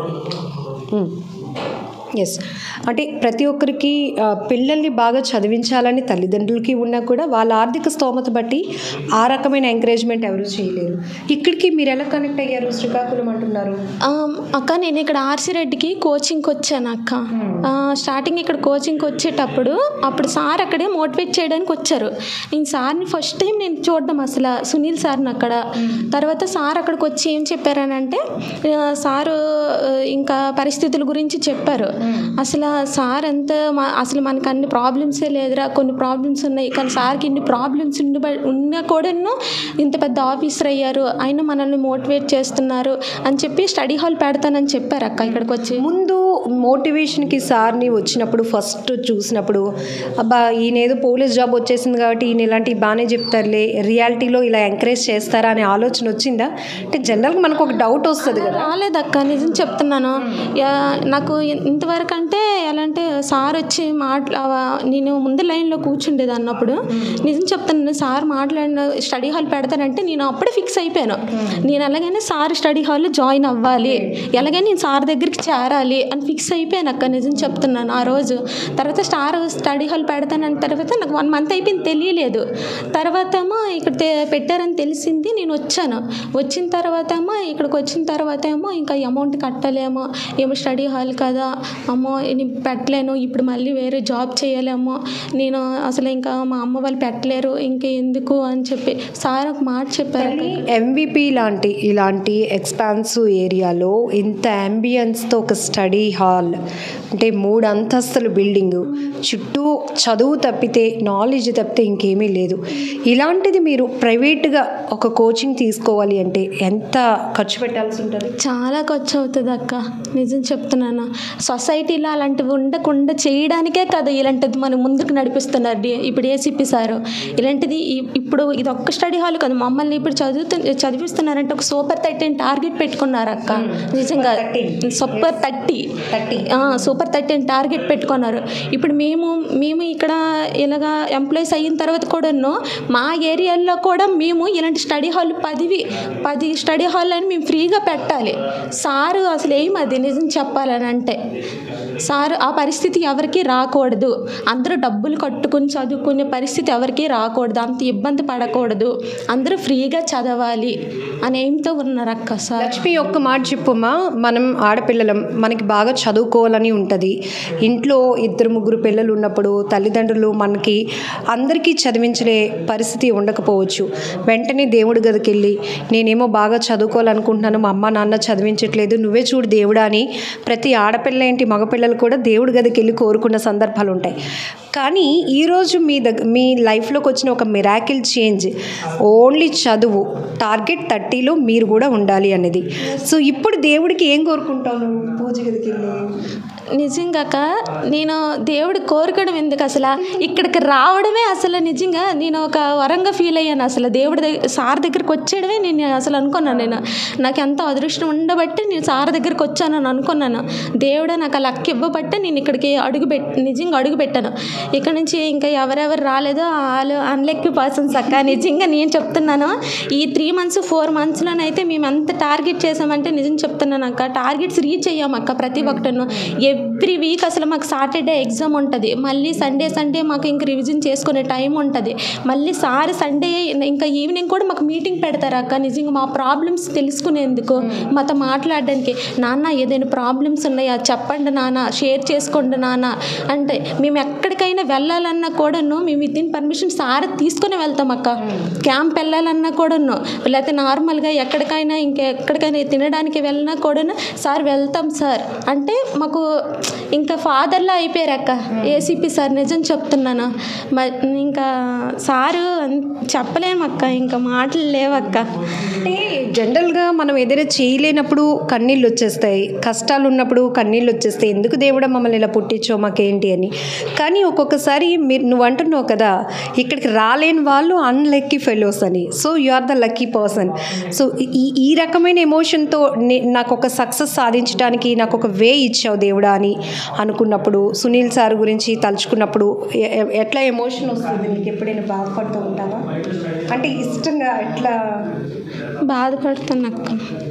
ఎస్ అంటే ప్రతి ఒక్కరికి ఆ, పిల్లల్ని బాగా చదివించాలని తల్లిదండ్రులకి ఉన్నా కూడా వాళ్ళ ఆర్థిక స్తోమత బట్టి ఆ రకమైన ఎంకరేజ్మెంట్ ఎవరు చేయలేరు ఇక్కడికి మీరు ఎలా కనెక్ట్ అయ్యారు శ్రీకాకుళం అంటున్నారు ఆ, అక్క నేను ఇక్కడ ఆర్సి రెడ్డికి కోచింగ్కి వచ్చాను అక్క ఆ, స్టార్టింగ్ ఇక్కడ కోచింగ్కి వచ్చేటప్పుడు అప్పుడు సార్ అక్కడే మోటివేట్ చేయడానికి వచ్చారు నేను సార్ని ఫస్ట్ టైం నేను చూడడం అసలు సునీల్ సార్ని అక్కడ తర్వాత సార్ అక్కడికి వచ్చి ఏం చెప్పారనంటే ఆ, సారు ఆ, ఇంకా పరిస్థితుల గురించి చెప్పారు అసలు సార్ ఎంత మా- అసలు మనకు అన్ని ప్రాబ్లమ్సే లేదురా కొన్ని ప్రాబ్లమ్స్ ఉన్నాయి కానీ సార్కి ఇన్ని ప్రాబ్లమ్స్ ఉండి ఉన్నా కూడాను ఇంత పెద్ద ఆఫీసర్ అయ్యారు అయినా మనల్ని మోటివేట్ చేస్తున్నారు అని చెప్పి స్టడీ హాల్ పెడతానని చెప్పారు అక్క ఇక్కడికి వచ్చి ముందు మోటివేషన్కి సార్ని వచ్చినప్పుడు ఫస్ట్ చూసినప్పుడు అబ్బా ఈయన ఏదో పోలీస్ జాబ్ వచ్చేసింది కాబట్టి ఈయన ఇలాంటివి బాగానే చెప్తారులే రియాలిటీలో ఇలా ఎంకరేజ్ చేస్తారా అనే ఆలోచన వచ్చిందా అంటే జనరల్గా మనకు ఒక డౌట్ వస్తుంది కదా రాలేదక్క నిజం చెప్తున్నాను యా- నాకు ఇంతవరకు అంటే ఎలా అంటే సార్ వచ్చి మాట్లా నేను ముందు లైన్లో కూర్చుండేది అన్నప్పుడు నిజం చెప్తున్నాను సార్ మాట్లాడిన స్టడీ హాల్ పెడతానంటే నేను అప్పుడే ఫిక్స్ అయిపోయాను నేను ఎలాగైనా సార్ స్టడీ హాల్లో జాయిన్ అవ్వాలి ఎలాగైనా నేను సార్ దగ్గరికి చేరాలి అని ఫిక్స్ అయిపోయాను అక్క నిజం చెప్తున్నాను ఆ రోజు తర్వాత స్టార్ స్టడీ హాల్ పెడతానన్న తర్వాత నాకు వన్ మంత్ అయిపోయింది తెలియలేదు తర్వాత ఏమో ఇక్కడ తె- పెట్టారని తెలిసింది నేను వచ్చాను వచ్చిన తర్వాత ఏమో ఇక్కడికి వచ్చిన తర్వాత ఏమో ఇంకా అమౌంట్ కట్టలేమో ఏమో స్టడీ హాల్ కదా అమ్మో నేను పెట్టలేను ఇప్పుడు మళ్ళీ వేరే జాబ్ చేయలేమో నేను అసలు ఇంకా మా అమ్మ వాళ్ళు పెట్టలేరు ఇంకా ఎందుకు అని చెప్పి సార్ ఒక మాట చెప్పారు అక్క. ఎంవిపి లాంటి ఇలాంటి ఎక్స్పాన్సివ్ ఏరియాలో ఇంత అంబియన్స్తో ఒక స్టడీ హాల్ అంటే మూడు అంతస్తుల బిల్డింగు చుట్టూ చదువు తప్పితే నాలెడ్జ్ తప్పితే ఇంకేమీ లేదు ఇలాంటిది మీరు ప్రైవేట్గా ఒక కోచింగ్ తీసుకోవాలి అంటే ఎంత ఖర్చు పెట్టాల్సి ఉంటుంది చాలా ఖర్చు అవుతుంది అక్క నిజం చెప్తున్నాను సొసైటీలో అలాంటివి ఉండకుండా చేయడానికే కదా ఇలాంటిది మనం ముందుకు నడిపిస్తున్నారు డి- ఇప్పుడు ఏసీపీ సారు ఇలాంటిది ఈ- ఇప్పుడు ఇది ఒక్క స్టడీ హాల్ కాదు మమ్మల్ని ఇప్పుడు చదువుతు చదివిస్తున్నారంటే ఒక సూపర్ థర్టీన్ టార్గెట్ పెట్టుకున్నారు అక్క నిజంగా super thirty thirty super thirteen target పెట్టుకున్నారు ఇప్పుడు మేము మేము ఇక్కడ ఇలాగా ఎంప్లాయీస్ అయిన తర్వాత కూడాను మా ఏరియాలో కూడా మేము ఇలాంటి స్టడీ హాల్ పదివి పది స్టడీ హాల్ అని మేము ఫ్రీగా పెట్టాలి సారు అసలు ఏం అది నిజం చెప్పాలని అంటే సారు ఆ పరిస్థితి ఎవరికి రాకూడదు అందరూ డబ్బులు కట్టుకుని చదువుకునే పరిస్థితి ఎవరికి రాకూడదు అంత ఇబ్బంది పడకూడదు అందరూ ఫ్రీగా చదవాలి అని ఏంతో ఉన్నారు అక్క సార్ లక్ష్మి ఒక్క మాట చెప్పుమా మనం ఆడపిల్లలం మనకి బాగా చదువుకోవాలని ఉంటుంది ఇంట్లో ఇద్దరు ముగ్గురు పిల్లలు ఉన్నప్పుడు తల్లిదండ్రులు మనకి అందరికీ చదివించలే పరిస్థితి ఉండకపోవచ్చు వెంటనే దేవుడి గదికి వెళ్ళి నేనేమో బాగా చదువుకోవాలనుకుంటున్నాను మా అమ్మ నాన్న చదివించట్లేదు నువ్వే చూడు దేవుడా అని ప్రతి ఆడపిల్ల ఏంటి మగపిల్లలు కూడా దేవుడి గదికి వెళ్ళి కోరుకున్న సందర్భాలు ఉంటాయి కానీ ఈరోజు మీ దగ్గర మీ లైఫ్లోకి వచ్చిన ఒక మిరాకిల్ చేంజ్ ఓన్లీ చదువు టార్గెట్ థర్టీలో మీరు కూడా ఉండాలి అనేది సో ఇప్పుడు దేవుడికి ఏం కోరుకుంటావు నువ్వు పూజ గదికి వెళ్ళి నిజంగాక నేను దేవుడి కోరుకోవడం ఎందుకు అసలు ఇక్కడికి రావడమే అసలు నిజంగా నేను ఒక వరంగా ఫీల్ అయ్యాను అసలు దేవుడి దగ్గర సార్ దగ్గరికి వచ్చేయడమే నేను అసలు అనుకున్నాను నేను నాకు ఎంతో అదృష్టం ఉండబట్టి నేను సార్ దగ్గరికి వచ్చాను అని అనుకున్నాను దేవుడు నాకు ఆ లక్ ఇవ్వబట్టే నేను ఇక్కడికి అడుగు పెట్ నిజంగా అడుగు పెట్టాను ఇక్కడ నుంచి ఇంకా ఎవరెవరు రాలేదో వాళ్ళు అన్లెక్కి పర్సన్స్ అక్క నిజంగా నేను చెప్తున్నాను ఈ త్రీ మంత్స్ ఫోర్ మంత్స్లోనైతే మేము ఎంత టార్గెట్ చేసామంటే నిజం చెప్తున్నాను అక్క టార్గెట్స్ రీచ్ అయ్యాం అక్క ప్రతి ఒక్కటను ఎవ్రీ వీక్ అసలు మాకు సాటర్డే ఎగ్జామ్ ఉంటుంది మళ్ళీ సండే సండే మాకు ఇంక రివిజన్ చేసుకునే టైం ఉంటుంది మళ్ళీ సార్ సండే ఇంకా ఈవినింగ్ కూడా మాకు మీటింగ్ పెడతారు అక్క నిజంగా మా ప్రాబ్లమ్స్ తెలుసుకునేందుకు మాతో మాట్లాడడానికి నాన్న ఏదైనా ప్రాబ్లమ్స్ ఉన్నాయా చెప్పండి నాన్న షేర్ చేసుకోండి నాన్న అంటే మేము ఎక్కడికైనా వెళ్ళాలన్నా కూడాను మేము విత్ పర్మిషన్ సార్ తీసుకుని వెళ్తాం అక్క క్యాంప్ వెళ్ళాలన్నా కూడాను లేకపోతే నార్మల్గా ఎక్కడికైనా ఇంకెక్కడికైనా తినడానికి వెళ్ళినా కూడాను సార్ వెళ్తాం సార్ అంటే మాకు ఇంకా ఫాదర్లా అయిపోయారు అక్క ఏసీపీ సార్ నిజం చెప్తున్నాను మ- ఇంకా సారు అన్- చెప్పలేము అక్క ఇంకా మాటలు లేవక్క అంటే జనరల్గా మనం ఏదైనా చేయలేనప్పుడు కన్నీళ్ళు వచ్చేస్తాయి కష్టాలు ఉన్నప్పుడు కన్నీళ్ళు వచ్చేస్తాయి ఎందుకు దేవుడా మమ్మల్ని ఇలా పుట్టించో మాకేంటి అని కానీ ఒక్కొక్కసారి మీరు నువ్వు అంటున్నావు కదా ఇక్కడికి రాలేని వాళ్ళు అన్లక్కీ ఫెలోస్ అని so you are the lucky person so ఈ ఈ రకమైన ఎమోషన్తో నాకు ఒక సక్సెస్ సాధించడానికి నాకు ఒక వే ఇచ్చావు దేవుడా అని అనుకున్నప్పుడు సునీల్ సార్ గురించి తలుచుకున్నప్పుడు ఎ- ఎ- ఎట్లా ఎమోషన్ వస్తుంది నీకు ఎప్పుడైనా బాధపడుతూ ఉంటావా అంటే ఇష్టంగా ఎట్లా బాధపడుతాను అక్క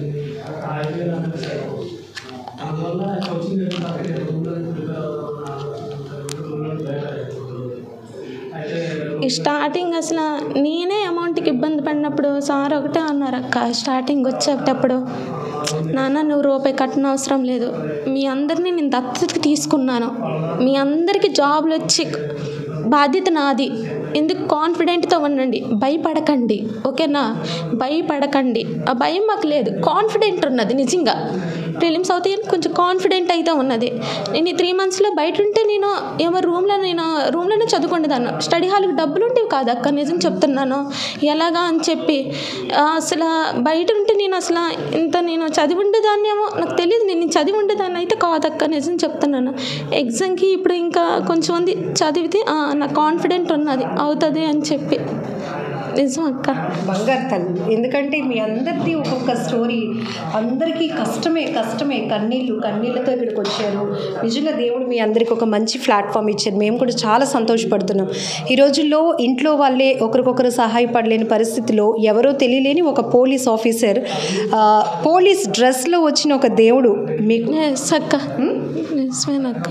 ఈ స్టార్టింగ్ అసలు నేనే అమౌంట్కి ఇబ్బంది పడినప్పుడు సార్ ఒకటే అన్నారు అక్క స్టార్టింగ్ వచ్చేటప్పుడు నాన్న నువ్వు రూపాయి కట్టిన అవసరం లేదు మీ అందరినీ నేను దత్తతకి తీసుకున్నాను మీ అందరికీ జాబ్లు వచ్చి బాధ్యత నాది ఎందుకు కాన్ఫిడెంట్తో ఉండండి భయపడకండి ఓకేనా భయపడకండి ఆ భయం మాకు లేదు కాన్ఫిడెంట్ ఉన్నది నిజంగా ప్రిలిమ్స్ అవుతాయని కొంచెం కాన్ఫిడెంట్ అయితే ఉన్నది నేను ఈ త్రీ మంత్స్లో బయట ఉంటే నేను ఏమో రూమ్లో నేను రూమ్లోనే చదువుకుండేదాన్ని స్టడీ హాల్కి డబ్బులు ఉండేవి కాదు అక్క నిజం చెప్తున్నాను ఎలాగా అని చెప్పి ఆ, అసలు బయట ఉంటే నేను అసలు ఇంత నేను చదివి ఉండేదాన్నేమో నాకు తెలియదు నేను చదివి ఉండేదాన్ని అయితే కాదక్క నిజం చెప్తున్నాను ఎగ్జామ్కి ఇప్పుడు ఇంకా కొంచెం ఉంది చదివితే ఆ, నాకు కాన్ఫిడెంట్ ఉన్నది అవుతుంది అని చెప్పి నిజం అక్క బంగారు తల్లి ఎందుకంటే మీ అందరిది ఒక్కొక్క స్టోరీ అందరికీ కష్టమే కష్టమే కన్నీళ్ళు కన్నీళ్ళతో ఇక్కడికి వచ్చారు నిజంగా దేవుడు మీ అందరికీ ఒక మంచి ప్లాట్ఫామ్ ఇచ్చారు మేము కూడా చాలా సంతోషపడుతున్నాం ఈ రోజుల్లో ఇంట్లో వాళ్ళే ఒకరికొకరు సహాయపడలేని పరిస్థితిలో ఎవరో తెలియలేని ఒక పోలీస్ ఆఫీసర్ ఆ, పోలీస్ డ్రెస్లో వచ్చిన ఒక దేవుడు మీకు ఎస్ అక్క నిజమేనక్క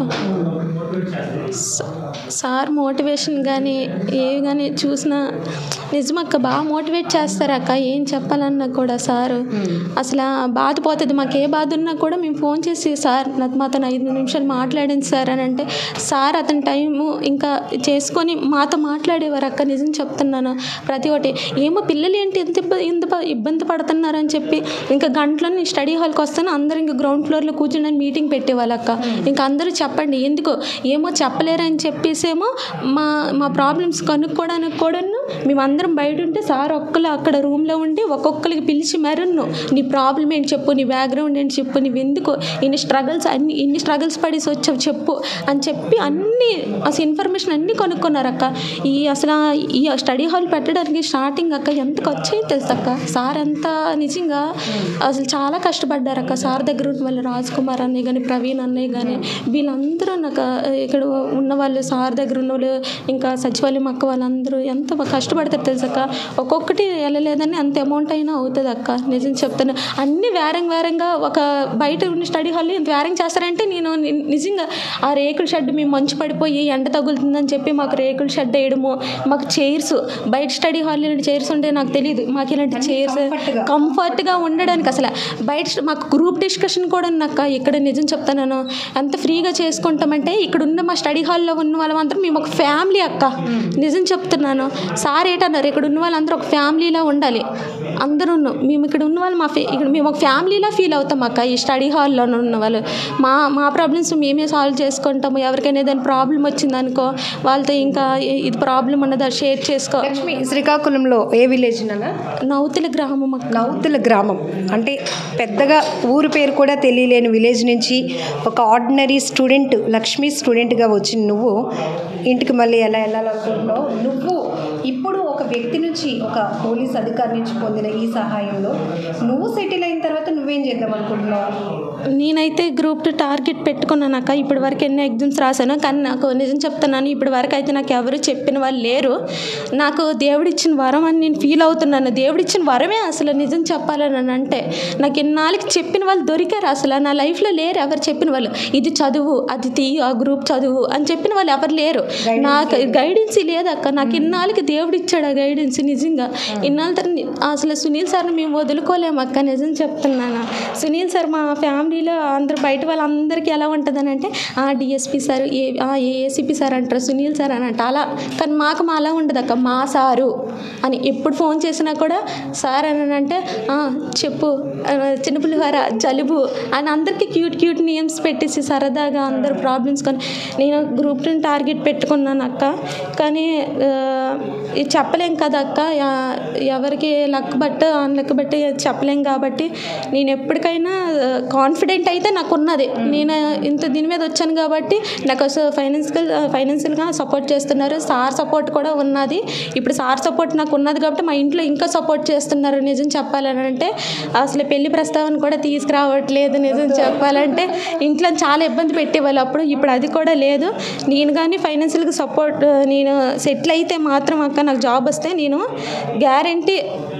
స- సార్ మోటివేషన్ కానీ ఏవి కానీ చూసినా నిజమక్క బాగా మోటివేట్ చేస్తారు అక్క ఏం చెప్పాలన్నా కూడా సారు అసలు బాధ పోతుంది మాకు ఏ బాధ ఉన్నా కూడా మేము ఫోన్ చేసి సార్ నాకు మాతో ఐదు నిమిషాలు మాట్లాడింది సార్ అని అంటే సార్ అతని టైము ఇంకా చేసుకొని మాతో మాట్లాడేవారు అక్క నిజం చెప్తున్నాను ప్రతి ఒక్కటి ఏమో పిల్లలు ఏంటి ఎంత ఇబ్బ- ఎంత ప- ఇబ్బంది పడుతున్నారని చెప్పి ఇంకా గంటలో నేను స్టడీ హాల్కి వస్తాను అందరూ ఇంకా గ్రౌండ్ ఫ్లోర్లో కూర్చుని మీటింగ్ పెట్టేవాళ్ళు అక్క ఇంకా అందరూ చెప్పండి ఎందుకో ఏమో చెప్పలేరని చెప్పేసేమో మా మా ప్రాబ్లమ్స్ కనుక్కోవడానికి కూడాను మేమందరం బయట ఉంటే సార్ ఒక్కరు అక్కడ రూమ్లో ఉండి ఒక్కొక్కరికి పిలిచి మరన్ను నీ ప్రాబ్లం ఏంటి చెప్పు నీ బ్యాక్గ్రౌండ్ ఏంటి చెప్పు నువ్వు ఎందుకు ఇన్ని స్ట్రగల్స్ అన్ని ఇన్ని స్ట్రగల్స్ పడేసి వచ్చావు చెప్పు అని చెప్పి అన్ని అసలు ఇన్ఫర్మేషన్ అన్నీ కొనుక్కున్నారు అక్క ఈ అసలు ఈ స్టడీ హాల్ పెట్టడానికి స్టార్టింగ్ అక్క ఎంత ఖర్చు అయింది తెలుసు అక్క సార్ అంత నిజంగా అసలు చాలా కష్టపడ్డారు అక్క సార్ దగ్గర ఉన్న వాళ్ళు రాజ్ కుమార్ అన్నయ్య కానీ ప్రవీణ్ అన్నయ్య కానీ వీళ్ళందరూ నాకు ఇక్కడ ఉన్న వాళ్ళు సార్ దగ్గర ఉన్న వాళ్ళు ఇంకా సచివాలయం అక్క వాళ్ళందరూ ఎంత కష్టపడతారు తెలుసు అక్క ఒక్కొక్కటి వెళ్ళలేదని అంత అమౌంట్ అయినా అవుతుంది అక్క నిజం చెప్తాను అన్ని వేరంగా వేరంగా ఒక బయట ఉన్న స్టడీ హాల్లో ఇంత వేరంగా చేస్తారంటే నేను ని- నిజంగా ఆ రేకుల షెడ్ మేము మంచు పడిపోయి ఎండ తగులుతుందని చెప్పి మాకు రేకుల షెడ్ వేయడము మాకు చైర్స్ బయట స్టడీ హాల్లో ఇలాంటి చైర్స్ ఉంటే నాకు తెలియదు మాకు ఇలాంటి చైర్స్ comfortగా. కంఫర్ట్గా ఉండడానికి అసలు బయట మాకు గ్రూప్ డిస్కషన్ కూడా నాక ఇక్కడ నిజం చెప్తాను ఎంత ఫ్రీగా చేసుకుంటామంటే ఇక్కడ ఉన్న మా స్టడీ హాల్లో ఉన్న వాళ్ళందరం మేము ఒక ఫ్యామిలీ అక్క నిజం చెప్తున్నాను సార్ ఏంటన్నారు ఇక్కడ ఉన్న వాళ్ళందరూ ఒక ఫ్యామిలీలా ఉండాలి అందరూ మేము ఇక్కడ ఉన్న వాళ్ళు మా ఫే ఇక్కడ మేము ఒక ఫ్యామిలీలా ఫీల్ అవుతాం అక్క ఈ స్టడీ హాల్లో ఉన్న వాళ్ళు మా మా ప్రాబ్లమ్స్ మేమే సాల్వ్ చేసుకుంటాము ఎవరికైనా ఏదైనా ప్రాబ్లం వచ్చిందనుకో వాళ్ళతో ఇంకా ఇ- ఇది ప్రాబ్లం ఉన్నదా షేర్ చేసుకో లక్ష్మి శ్రీకాకుళంలో ఏ విలేజ్ నాన్న నౌతుల గ్రామం అక్క నౌతుల గ్రామం అంటే పెద్దగా ఊరు పేరు కూడా తెలియలేని విలేజ్ నుంచి ఒక ఆర్డినరీ స్టూడెంట్ లక్ష్మి స్టూడెంట్గా వచ్చిన నువ్వు ఇంటికి మళ్ళీ ఎలా వెళ్ళాలనుకుంటున్నావు నువ్వు ఇప్పుడు ఒక వ్యక్తి నుంచి ఒక పోలీస్ అధికారి నుంచి పొందిన ఈ సహాయంలో నువ్వు సెటిల్ అయిన తర్వాత నువ్వేం చేద్దాం అనుకుంటున్నావు నేనైతే గ్రూప్ టూ టార్గెట్ పెట్టుకున్నాను అక్క ఇప్పటి వరకు ఎన్నో ఎగ్జామ్స్ రాశాను కానీ నాకు నిజం చెప్తున్నాను ఇప్పటి వరకు అయితే నాకు ఎవరు చెప్పిన వాళ్ళు లేరు నాకు దేవుడిచ్చిన వరం అని నేను ఫీల్ అవుతున్నాను దేవుడిచ్చిన వరమే అసలు నిజం చెప్పాలని అని అంటే నాకు ఎన్నాళ్ళకి చెప్పిన వాళ్ళు దొరికారు అసలు నా లైఫ్లో లేరు ఎవరు చెప్పిన వాళ్ళు ఇది చదువు అది తీ ఆ గ్రూప్ చదువు అని చెప్పిన వాళ్ళు ఎవరు లేరు నాకు గైడెన్స్ లేదక్క నాకు ఇన్నాళ్ళకి దేవుడు ఇచ్చాడు ఆ గైడెన్స్ నిజంగా ఇన్నాళ్ళ తర్వాత ని- అసలు సునీల్ సార్ని మేము వదులుకోలేము అక్క నిజం చెప్తున్నాను సునీల్ సార్ మా ఫ్యామిలీలో అందరు బయట వాళ్ళందరికీ ఎలా ఉంటుందని అంటే ఆ డిఎస్పి సార్ ఏ ఏఏసిపి సార్ అంటారు సునీల్ సార్ అని అంట అలా కానీ మాకు మా అలా ఉండదు అక్క మా సారు అని ఎప్పుడు ఫోన్ చేసినా కూడా సార్ అని అంటే "ఆ, చెప్పు ఆ, చిన్నపిల్లవార జలుబు అని అందరికీ క్యూట్ క్యూట్ నేమ్స్ పెట్టేసి సరదాగా అందరు ప్రాబ్లమ్స్ కానీ నేను గ్రూప్ టూ టార్గెట్ పెట్టుకున్నాను అక్క కానీ ఆ, ఇది చెప్పలేం కదా అక్క యా- ఎవరికి లక్ బట్ లక్ బట్టి చెప్పలేం కాబట్టి నేను ఎప్పటికైనా కాన్ఫిడెంట్ అయితే నాకు ఉన్నది నేను ఇంత దీని మీద వచ్చాను కాబట్టి నాకు అసలు ఫైనాన్షియల్ ఫైనాన్షియల్గా సపోర్ట్ చేస్తున్నారు సార్ సపోర్ట్ కూడా ఉన్నది ఇప్పుడు సార్ సపోర్ట్ నాకు ఉన్నది కాబట్టి మా ఇంట్లో ఇంకా సపోర్ట్ చేస్తున్నారు నిజం చెప్పాలని అంటే అసలు పెళ్లి ప్రస్తావన కూడా తీసుకురావట్లేదు నిజం చెప్పాలంటే ఇంట్లో చాలా ఇబ్బంది పెట్టేవాళ్ళు అప్పుడు ఇప్పుడు అది కూడా లేదు నేను కానీ ఫైనాన్షియల్గా సపోర్ట్ నేను సెటిల్ అయితే మాత్రం అక్క నాకు జాబ్ వస్తే నేను గ్యారంటీ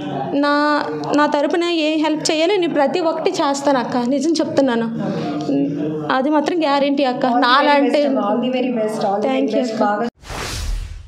నా నా తరపున ఏ హెల్ప్ చేయాలో నేను ప్రతి ఒక్కటి చేస్తాను అక్క నిజం చెప్తున్నాను అది మాత్రం గ్యారంటీ అక్క నాలంటే all the very best all the Thank very you, best అక్క. బాగా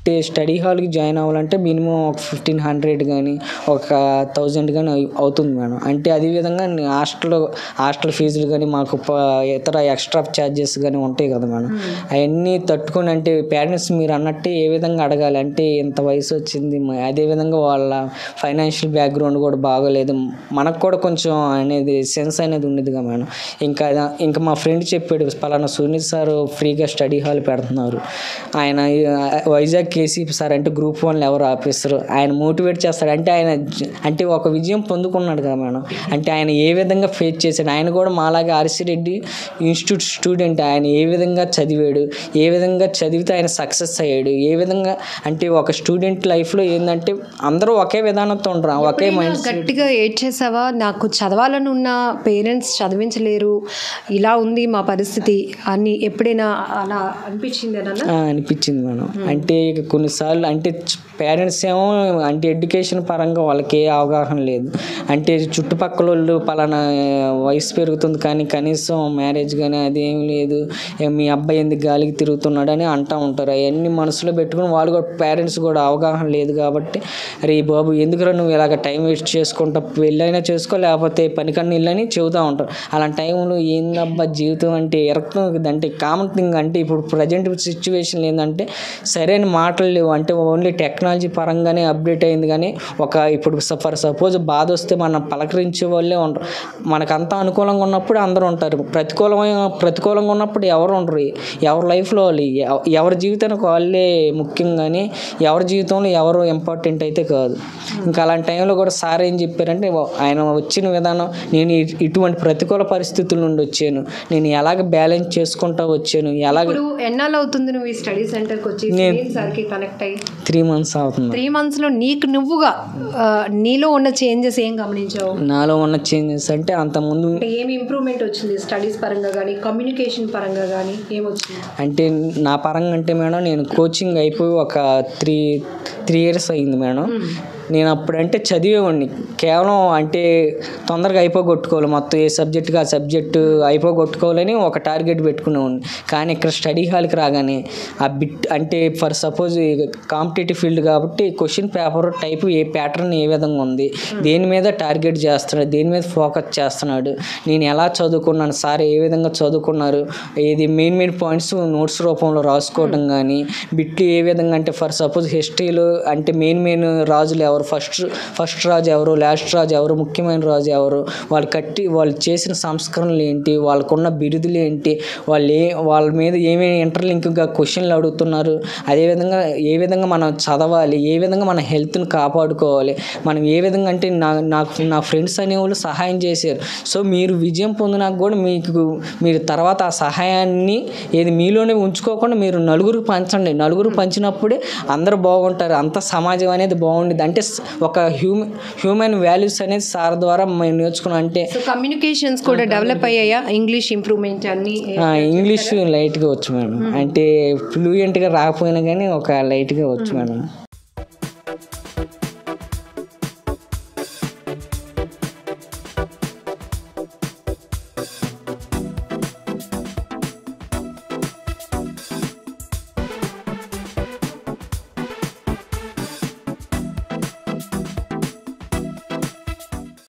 అంటే స్టడీ హాల్కి జాయిన్ అవ్వాలంటే మినిమం ఒక ఫిఫ్టీన్ హండ్రెడ్ కానీ ఒక థౌజండ్ కానీ అవుతుంది మేడం అంటే అదేవిధంగా హాస్టల్ హాస్టల్ ఫీజులు కానీ మాకు ప- ఇతర ఎక్స్ట్రా ఛార్జెస్ కానీ ఉంటాయి కదా మేడం అవన్నీ తట్టుకొని అంటే పేరెంట్స్ మీరు అన్నట్టే ఏ విధంగా అడగాలి అంటే ఇంత వయసు వచ్చింది మ- అదేవిధంగా వాళ్ళ ఫైనాన్షియల్ బ్యాక్గ్రౌండ్ కూడా బాగోలేదు మనకు కూడా కొంచెం అనేది సెన్స్ అనేది ఉండేదిగా మేడం ఇంకా ఇంకా మా ఫ్రెండ్ చెప్పాడు పలానా సునీల్ సార్ ఫ్రీగా స్టడీ హాల్ పెడుతున్నారు ఆయన ఆ, వైజాగ్ కేసీ సార్ అంటే గ్రూప్ వన్ ఎవరు ఆఫీసర్ ఆయన మోటివేట్ చేస్తాడు అంటే ఆయన జ- అంటే ఒక విజయం పొందుకున్నాడు కదా మేడం అంటే ఆయన ఏ విధంగా ఫేస్ చేశాడు ఆయన కూడా మాలాగా ఆర్సి రెడ్డి ఇన్స్టిట్యూట్ స్టూడెంట్ ఆయన ఏ విధంగా చదివాడు ఏ విధంగా చదివితే ఆయన సక్సెస్ అయ్యాడు ఏ విధంగా అంటే ఒక స్టూడెంట్ లైఫ్లో ఏంటంటే అందరూ ఒకే విధానంతో ఉంటారు ఒకే మైండ్ సెట్ గట్టిగా ఏడ్చేసావా నాకు చదవాలని ఉన్న పేరెంట్స్ చదివించలేరు ఇలా ఉంది మా పరిస్థితి అని ఎప్పుడైనా అలా అనిపించింది అన్న ఆ, అనిపించింది మేడం అంటే ఇక కొన్నిసార్లు అంటే పేరెంట్స్ ఏమో అంటే ఎడ్యుకేషన్ పరంగా వాళ్ళకి ఏ అవగాహన లేదు అంటే చుట్టుపక్కల వాళ్ళు పలానా వయసు పెరుగుతుంది కానీ కనీసం మ్యారేజ్ కానీ అదేం లేదు ఏ మీ అబ్బాయి ఎందుకు గాలికి తిరుగుతున్నాడు అని అంటూ ఉంటారు అవన్నీ మనసులో పెట్టుకుని వాళ్ళు కూడా పేరెంట్స్ కూడా అవగాహన లేదు కాబట్టి అరే బాబు ఎందుకురా నువ్వు ఇలాగ టైం వేస్ట్ చేసుకుంటా పెళ్ళైనా చేసుకో లేకపోతే పనికన్నా ఇల్లని చెబుతూ ఉంటారు అలాంటి టైంలో ఏందబ్బా జీవితం అంటే ఎరక్తం అంటే కామన్ థింగ్ అంటే ఇప్పుడు ప్రజెంట్ సిచ్యువేషన్ ఏంటంటే సరైన మాటలు లేవు అంటే ఓన్లీ టెక్నాలజీ పరంగానే అప్డేట్ అయింది కానీ ఒక ఇప్పుడు ఫర్ సపోజ్ బాధ వస్తే మనం పలకరించే వాళ్ళే ఉంటారు మనకంతా అనుకూలంగా ఉన్నప్పుడు అందరూ ఉంటారు ప్రతికూలమైన ప్రతికూలంగా ఉన్నప్పుడు ఎవరు ఉండరు ఎవరి లైఫ్లో వాళ్ళు ఎవ- ఎవరి జీవితానికి వాళ్ళే ముఖ్యం కానీ ఎవరి జీవితంలో ఎవరు ఇంపార్టెంట్ అయితే కాదు ఇంకా అలాంటి టైంలో కూడా సార్ ఏం చెప్పారంటే "ఓ, ఆయన వచ్చిన విధానం నేను ఇ- ఇటువంటి ప్రతికూల పరిస్థితుల నుండి వచ్చాను నేను ఎలాగ బ్యాలెన్స్ చేసుకుంటా వచ్చాను ఎలాగ ఇప్పుడు ఎన్నాళ్ళు అవుతుంది నువ్వు ఈ స్టడీ సెంటర్కి వచ్చి నేను- సునీల్ సార్కి కనెక్ట్ అయ్యి త్రీ మంత్స్ అవుతుంది త్రీ మంత్స్లో నీకు నువ్వుగా ఆ, నీలో ఉన్న చేంజెస్ ఏం గమనించావు నాలో ఉన్న చేంజెస్ అంటే అంతకుముందు అంటే ఏమి ఇంప్రూవ్మెంట్ వచ్చింది స్టడీస్ పరంగా కానీ కమ్యూనికేషన్ పరంగా కానీ ఏమొచ్చింది అంటే నా పరంగా అంటే మేడం నేను కోచింగ్ అయిపోయి ఒక త్రీ త్రీ ఇయర్స్ అయింది మేడం నేను అప్పుడంటే చదివేవాడిని కేవలం అంటే తొందరగా అయిపోగొట్టుకోవాలి మొత్తం ఏ సబ్జెక్టుగా ఆ సబ్జెక్టు అయిపోగొట్టుకోవాలని ఒక టార్గెట్ పెట్టుకునేవాడిని కానీ ఇక్కడ స్టడీ హాల్కి రాగానే ఆ బిట్ అంటే ఫర్ సపోజ్ కాంపిటేటివ్ ఫీల్డ్ కాబట్టి క్వశ్చన్ పేపర్ టైప్ ఏ ప్యాటర్న్ ఏ విధంగా ఉంది దేని మీద టార్గెట్ చేస్తున్నాడు దేని మీద ఫోకస్ చేస్తున్నాడు నేను ఎలా చదువుకున్నాను సార్ ఏ విధంగా చదువుకున్నారు ఏది మెయిన్ మెయిన్ పాయింట్స్ నోట్స్ రూపంలో రాసుకోవడం కానీ బిట్లు ఏ విధంగా అంటే ఫర్ సపోజ్ హిస్టరీలో అంటే మెయిన్ మెయిన్ రాజులు ఎవరు ఫస్ట్ ఫస్ట్ రాజు ఎవరు లాస్ట్ రాజు ఎవరు ముఖ్యమైన రాజు ఎవరు వాళ్ళు కట్టి వాళ్ళు చేసిన సంస్కరణలు ఏంటి వాళ్ళకున్న బిరుదులు ఏంటి వాళ్ళు ఏ వాళ్ళ మీద ఏమేమి ఇంటర్లింక్గా క్వశ్చన్లు అడుగుతున్నారు అదేవిధంగా ఏ విధంగా మనం చదవాలి ఏ విధంగా మన హెల్త్ని కాపాడుకోవాలి మనం ఏ విధంగా అంటే నా నాకు నా ఫ్రెండ్స్ అనేవాళ్ళు సహాయం చేశారు సో మీరు విజయం పొందినాక కూడా మీకు మీరు తర్వాత ఆ సహాయాన్ని ఏది మీలోనే ఉంచుకోకుండా మీరు నలుగురికి పంచండి నలుగురు పంచినప్పుడే అందరూ బాగుంటారు అంత సమాజం అనేది బాగుండేది అంటే స- ఒక హ్యూమన్ హ్యూమన్ వాల్యూస్ అనేది సార్ ద్వారా మేము నేర్చుకున్నాం అంటే సో కమ్యూనికేషన్స్ కూడా డెవలప్ అయ్యాయా ఇంగ్లీష్ ఇంప్రూవ్మెంట్ అన్ని ఆ, ఇంగ్లీష్ లైట్గా వచ్చు మేడం అంటే ఫ్లూయెంట్గా రాకపోయినా కానీ ఒక లైట్గా వచ్చు మేడం